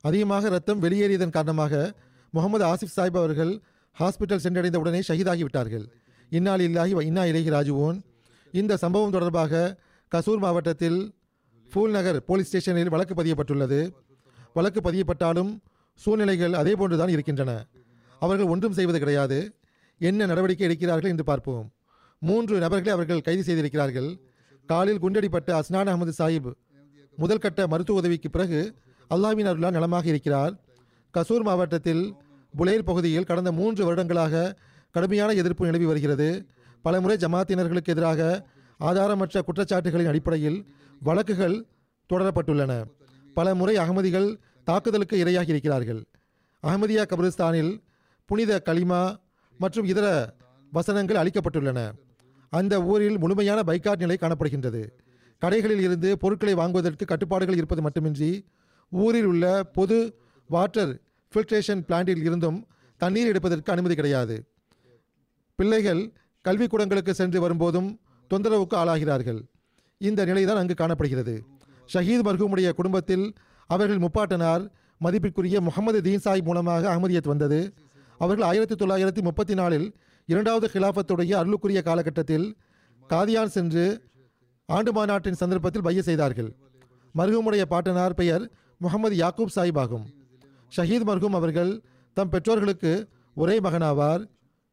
அதிகமாக ரத்தம் வெளியேறியதன் காரணமாக முகமது ஆசிஃப் சாஹிப் அவர்கள் ஹாஸ்பிட்டல் சென்றடைந்த உடனே ஷஹீதாகிவிட்டார்கள் இன்னால் இல்லாஹி வ இன்னா இலேஹி ராஜுவோன் இந்த சம்பவம் தொடர்பாக கசூர் மாவட்டத்தில் ஃபூல் நகர் போலீஸ் ஸ்டேஷனில் வழக்கு பதியப்பட்டுள்ளது வழக்கு பதியப்பட்டாலும் சூழ்நிலைகள் அதே போன்றுதான் இருக்கின்றன அவர்கள் ஒன்றும் செய்வது கிடையாது என்ன நடவடிக்கை எடுக்கிறார்கள் என்று பார்ப்போம் மூன்று நபர்களை அவர்கள் கைது செய்திருக்கிறார்கள் காலில் குண்டடிப்பட்ட அஸ்னான் அகமது சாஹிப் முதல் கட்ட மருத்துவ உதவிக்கு பிறகு அல்லாவின் அருளால் நலமாக இருக்கிறார் கசூர் மாவட்டத்தில் புலேர் பகுதியில் கடந்த மூன்று வருடங்களாக கடுமையான எதிர்ப்பு நிலவி வருகிறது பலமுறை ஜமாத்தினர்களுக்கு எதிராக ஆதாரமற்ற குற்றச்சாட்டுகளின் அடிப்படையில் வழக்குகள் தொடரப்பட்டுள்ளன பல முறை அகமதிகள் தாக்குதலுக்கு இரையாகி இருக்கிறார்கள் அகமதியா கபிரிஸ்தானில் புனித கலிமா மற்றும் இதர வசனங்கள் அளிக்கப்பட்டுள்ளன அந்த ஊரில் முழுமையான பைக்காட் நிலை காணப்படுகின்றது கடைகளில் இருந்து பொருட்களை வாங்குவதற்கு கட்டுப்பாடுகள் இருப்பது மட்டுமின்றி ஊரில் உள்ள பொது வாட்டர் ஃபில்ட்ரேஷன் பிளான்ட்டில் இருந்தும் தண்ணீர் எடுப்பதற்கு அனுமதி கிடையாது பிள்ளைகள் கல்விக்கூடங்களுக்கு சென்று வரும்போதும் தொந்தரவுக்கு ஆளாகிறார்கள் இந்த நிலைதான் அங்கு காணப்படுகிறது ஷஹீத் மர்ஹூமுடைய குடும்பத்தில் அவர்கள் முப்பாட்டனார் மதிப்பிற்குரிய முகமது தீன் சாஹிப் மூலமாக அகமதியத் வந்தது அவர்கள் ஆயிரத்தி தொள்ளாயிரத்தி முப்பத்தி நாலில் இரண்டாவது கிலாஃபத்துடைய அருளுக்குரிய காலகட்டத்தில் காதியான் சென்று ஆண்டு மாநாட்டின் சந்தர்ப்பத்தில் பைய செய்தார்கள் மர்ஹூமுடைய பாட்டனார் பெயர் முகமது யாக்கூப் சாஹிப் ஆகும் ஷஹீத் மர்ஹூம் அவர்கள் தம் பெற்றோர்களுக்கு ஒரே மகனாவார்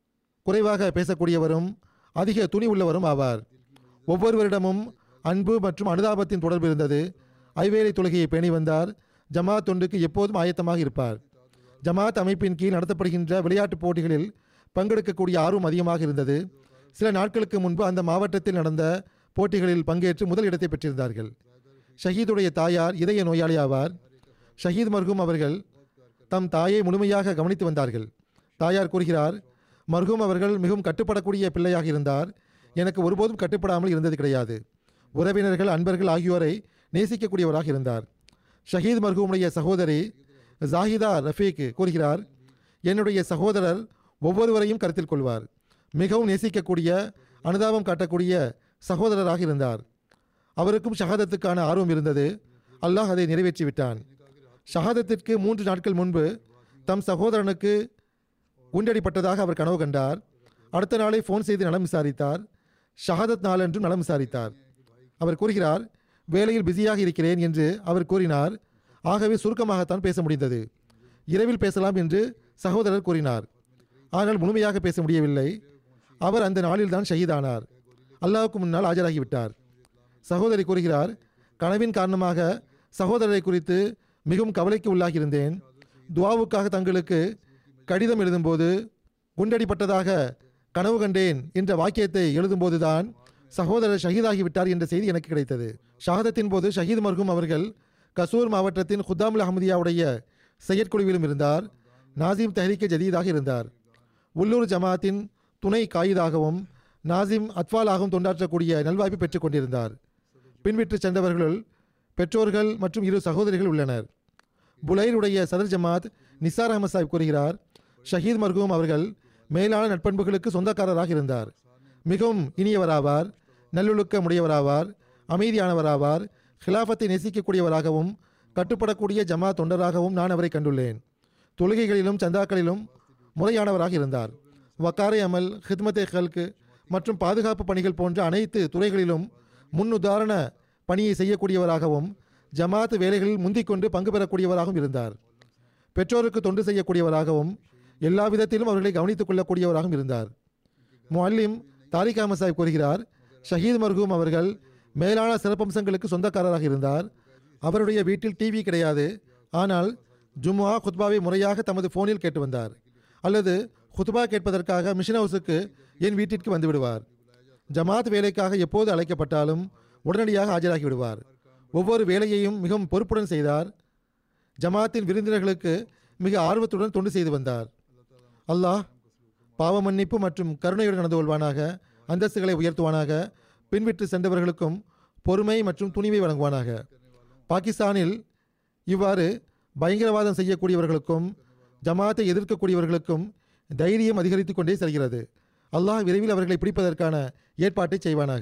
குறைவாக பேசக்கூடியவரும் அதிக துணி உள்ளவரும் ஆவார் ஒவ்வொருவரிடமும் அன்பு மற்றும் அனுதாபத்தின் தொடர்பு இருந்தது ஐவேளை தொழுகையை பேணி வந்தார் ஜமாத் தொண்டுக்கு எப்போதும் ஆயத்தமாக இருப்பார் ஜமாத் அமைப்பின் கீழ் நடத்தப்படுகின்ற விளையாட்டுப் போட்டிகளில் பங்கெடுக்கக்கூடிய ஆர்வம் அதிகமாக இருந்தது சில நாட்களுக்கு முன்பு அந்த மாவட்டத்தில் நடந்த போட்டிகளில் பங்கேற்று முதல் இடத்தை பெற்றிருந்தார்கள் ஷஹீதுடைய தாயார் இதய நோயாளி ஆவார் ஷஹீத் மர்ஹூம் அவர்கள் தம் தாயை முழுமையாக கவனித்து வந்தார்கள் தாயார் கூறுகிறார் மர்ஹூம் அவர்கள் மிகவும் கட்டுப்படக்கூடிய பிள்ளையாக இருந்தார் எனக்கு ஒருபோதும் கட்டுப்படாமல் இருந்தது கிடையாது உறவினர்கள் அன்பர்கள் ஆகியோரை நேசிக்கக்கூடியவராக இருந்தார் ஷஹீத் மர்ஹூமுடைய சகோதரி ஜாஹிதா ரஃபீக் கூறுகிறார் என்னுடைய சகோதரர் ஒவ்வொருவரையும் கருத்தில் கொள்வார் மிகவும் நேசிக்கக்கூடிய அனுதாபம் காட்டக்கூடிய சகோதரராக இருந்தார் அவருக்கும் ஷஹாதத்துக்கான ஆர்வம் இருந்தது அல்லாஹ் அதை நிறைவேற்றி விட்டான் ஷஹாதத்திற்கு மூன்று நாட்கள் முன்பு தம் சகோதரனுக்கு குண்டடிப்பட்டதாக அவர் கனவு கண்டார் அடுத்த நாளை ஃபோன் செய்து நலம் விசாரித்தார் ஷஹாதத் நாளென்றும் நலம் விசாரித்தார் அவர் கூறுகிறார் வேலையில் பிஸியாக இருக்கிறேன் என்று அவர் கூறினார் ஆகவே சுருக்கமாகத்தான் பேச முடிந்தது இரவில் பேசலாம் என்று சகோதரர் கூறினார் ஆனால் முழுமையாக பேச முடியவில்லை அவர் அந்த நாளில்தான் ஷஹீதானார் அல்லாஹ்வுக்கு முன்னால் ஆஜராகிவிட்டார் சகோதரி கூறுகிறார் கனவின் காரணமாக சகோதரரை குறித்து மிகவும் கவலைக்கு உள்ளாகியிருந்தேன் துவாவுக்காக தங்களுக்கு கடிதம் எழுதும்போது குண்டடிப்பட்டதாக கனவு கண்டேன் என்ற வாக்கியத்தை எழுதும்போதுதான் சகோதரர் ஷஹீதாகிவிட்டார் என்ற செய்தி எனக்கு கிடைத்தது ஷஹாதத்தின் போது ஷஹீத் மர்ஹூம் அவர்கள் கசூர் மாவட்டத்தின் குத்தாமுல் அஹமதியாவுடைய செயற்குழுவிலும் இருந்தார் நாசிம் தஹ்ரீக்கே ஜதீதாக இருந்தார் உள்ளூர் ஜமாத்தின் துணை காயிதாகவும் நாசிம் அத்வாலாகவும் தொண்டாற்றக்கூடிய நல்வாய்ப்பு பெற்றுக் கொண்டிருந்தார் பின்விட்டு சென்றவர்களுள் பெற்றோர்கள் மற்றும் இரு சகோதரிகள் உள்ளனர் புலைருடைய சதர் ஜமாத் நிசார் அகமது சாஹிப் கூறுகிறார் ஷஹீத் மர்ஹூம் அவர்கள் மேலான நட்பண்புகளுக்கு சொந்தக்காரராக இருந்தார் மிகவும் இனியவராவார் நல்லொழுக்க முடியவராவார் அமைதியானவராவார் ஹிலாஃபத்தை நேசிக்கக்கூடியவராகவும் கட்டுப்படக்கூடிய ஜமா தொண்டராகவும் நான் அவரை கண்டுள்ளேன் தொழுகைகளிலும் சந்தாக்களிலும் முறையானவராக இருந்தார் வக்காரை அமல் ஹித்மத்தே ஹல்கு மற்றும் பாதுகாப்பு பணிகள் போன்ற அனைத்து துறைகளிலும் முன்னுதாரண பணியை செய்யக்கூடியவராகவும் ஜமாத் வேலைகளில் முந்திக்கொண்டு பங்கு பெறக்கூடியவராகவும் இருந்தார் பெற்றோருக்கு தொண்டு செய்யக்கூடியவராகவும் எல்லா விதத்திலும் அவர்களை கவனித்துக் கொள்ளக்கூடியவராகவும் இருந்தார் முஅல்லிம் தாரிக் அஹமத் சாஹிப் கூறுகிறார் ஷஹீத் மர்ஹூம் அவர்கள் மேலான சிறப்பம்சங்களுக்கு சொந்தக்காரராக இருந்தார் அவருடைய வீட்டில் டிவி கிடையாது ஆனால் ஜும்ஆ குத்பாவை முறையாக தமது ஃபோனில் கேட்டு வந்தார் அல்லது குத்பா கேட்பதற்காக மிஷன் ஹவுஸுக்கு என் வீட்டிற்கு வந்து விடுவார் ஜமாத் வேலைக்காக எப்போது அழைக்கப்பட்டாலும் உடனடியாக ஆஜராகி விடுவார் ஒவ்வொரு வேலையையும் மிகவும் பொறுப்புடன் செய்தார் ஜமாத்தின் விருந்தினர்களுக்கு மிக ஆர்வத்துடன் தொண்டு செய்து வந்தார் அல்லாஹ் பாவ மன்னிப்பு மற்றும் கருணையுடன் நடந்து கொள்வானாக அந்தஸ்துகளை உயர்த்துவானாக பின்விட்டு சென்றவர்களுக்கும் பொறுமை மற்றும் துணிவை வழங்குவானாக பாகிஸ்தானில் இவ்வாறு பயங்கரவாதம் செய்யக்கூடியவர்களுக்கும் ஜமாத்தை எதிர்க்கக்கூடியவர்களுக்கும் தைரியம் அதிகரித்து கொண்டே செல்கிறது அல்லாஹ் விரைவில் அவர்களை பிடிப்பதற்கான ஏற்பாட்டை செய்வானாக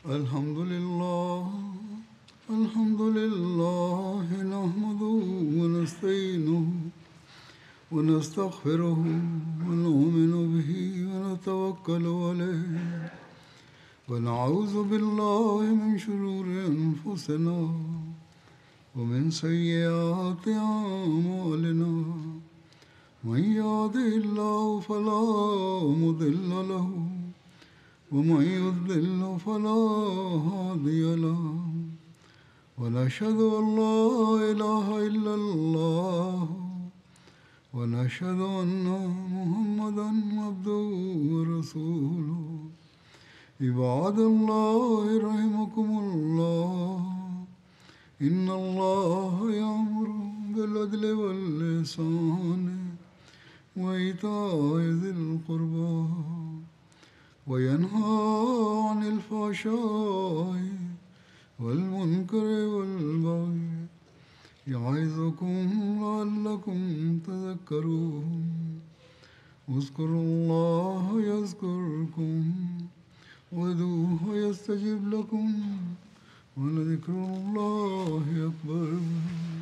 الحمد لله الحمد لله نحمده ونستعينه ونستغفره ونؤمن به ونتوكل عليه ونعوذ بالله من شرور أنفسنا ومن سيئات أعمالنا من يهده الله فلا مضل له ومن يضلل فلا هادي له ونشهد أن لا إله إلا الله ونشهد أن محمدا عبده ورسوله عباد الله رحمكم الله إن الله يأمر بالعدل واللسان وإيتاء ذي القربى وينهى عن الفحشاء والمنكر والبغي يعظكم لعلكم تذكرون اذكروا الله يذكركم وادعوه يستجب لكم ولذكر الله أكبر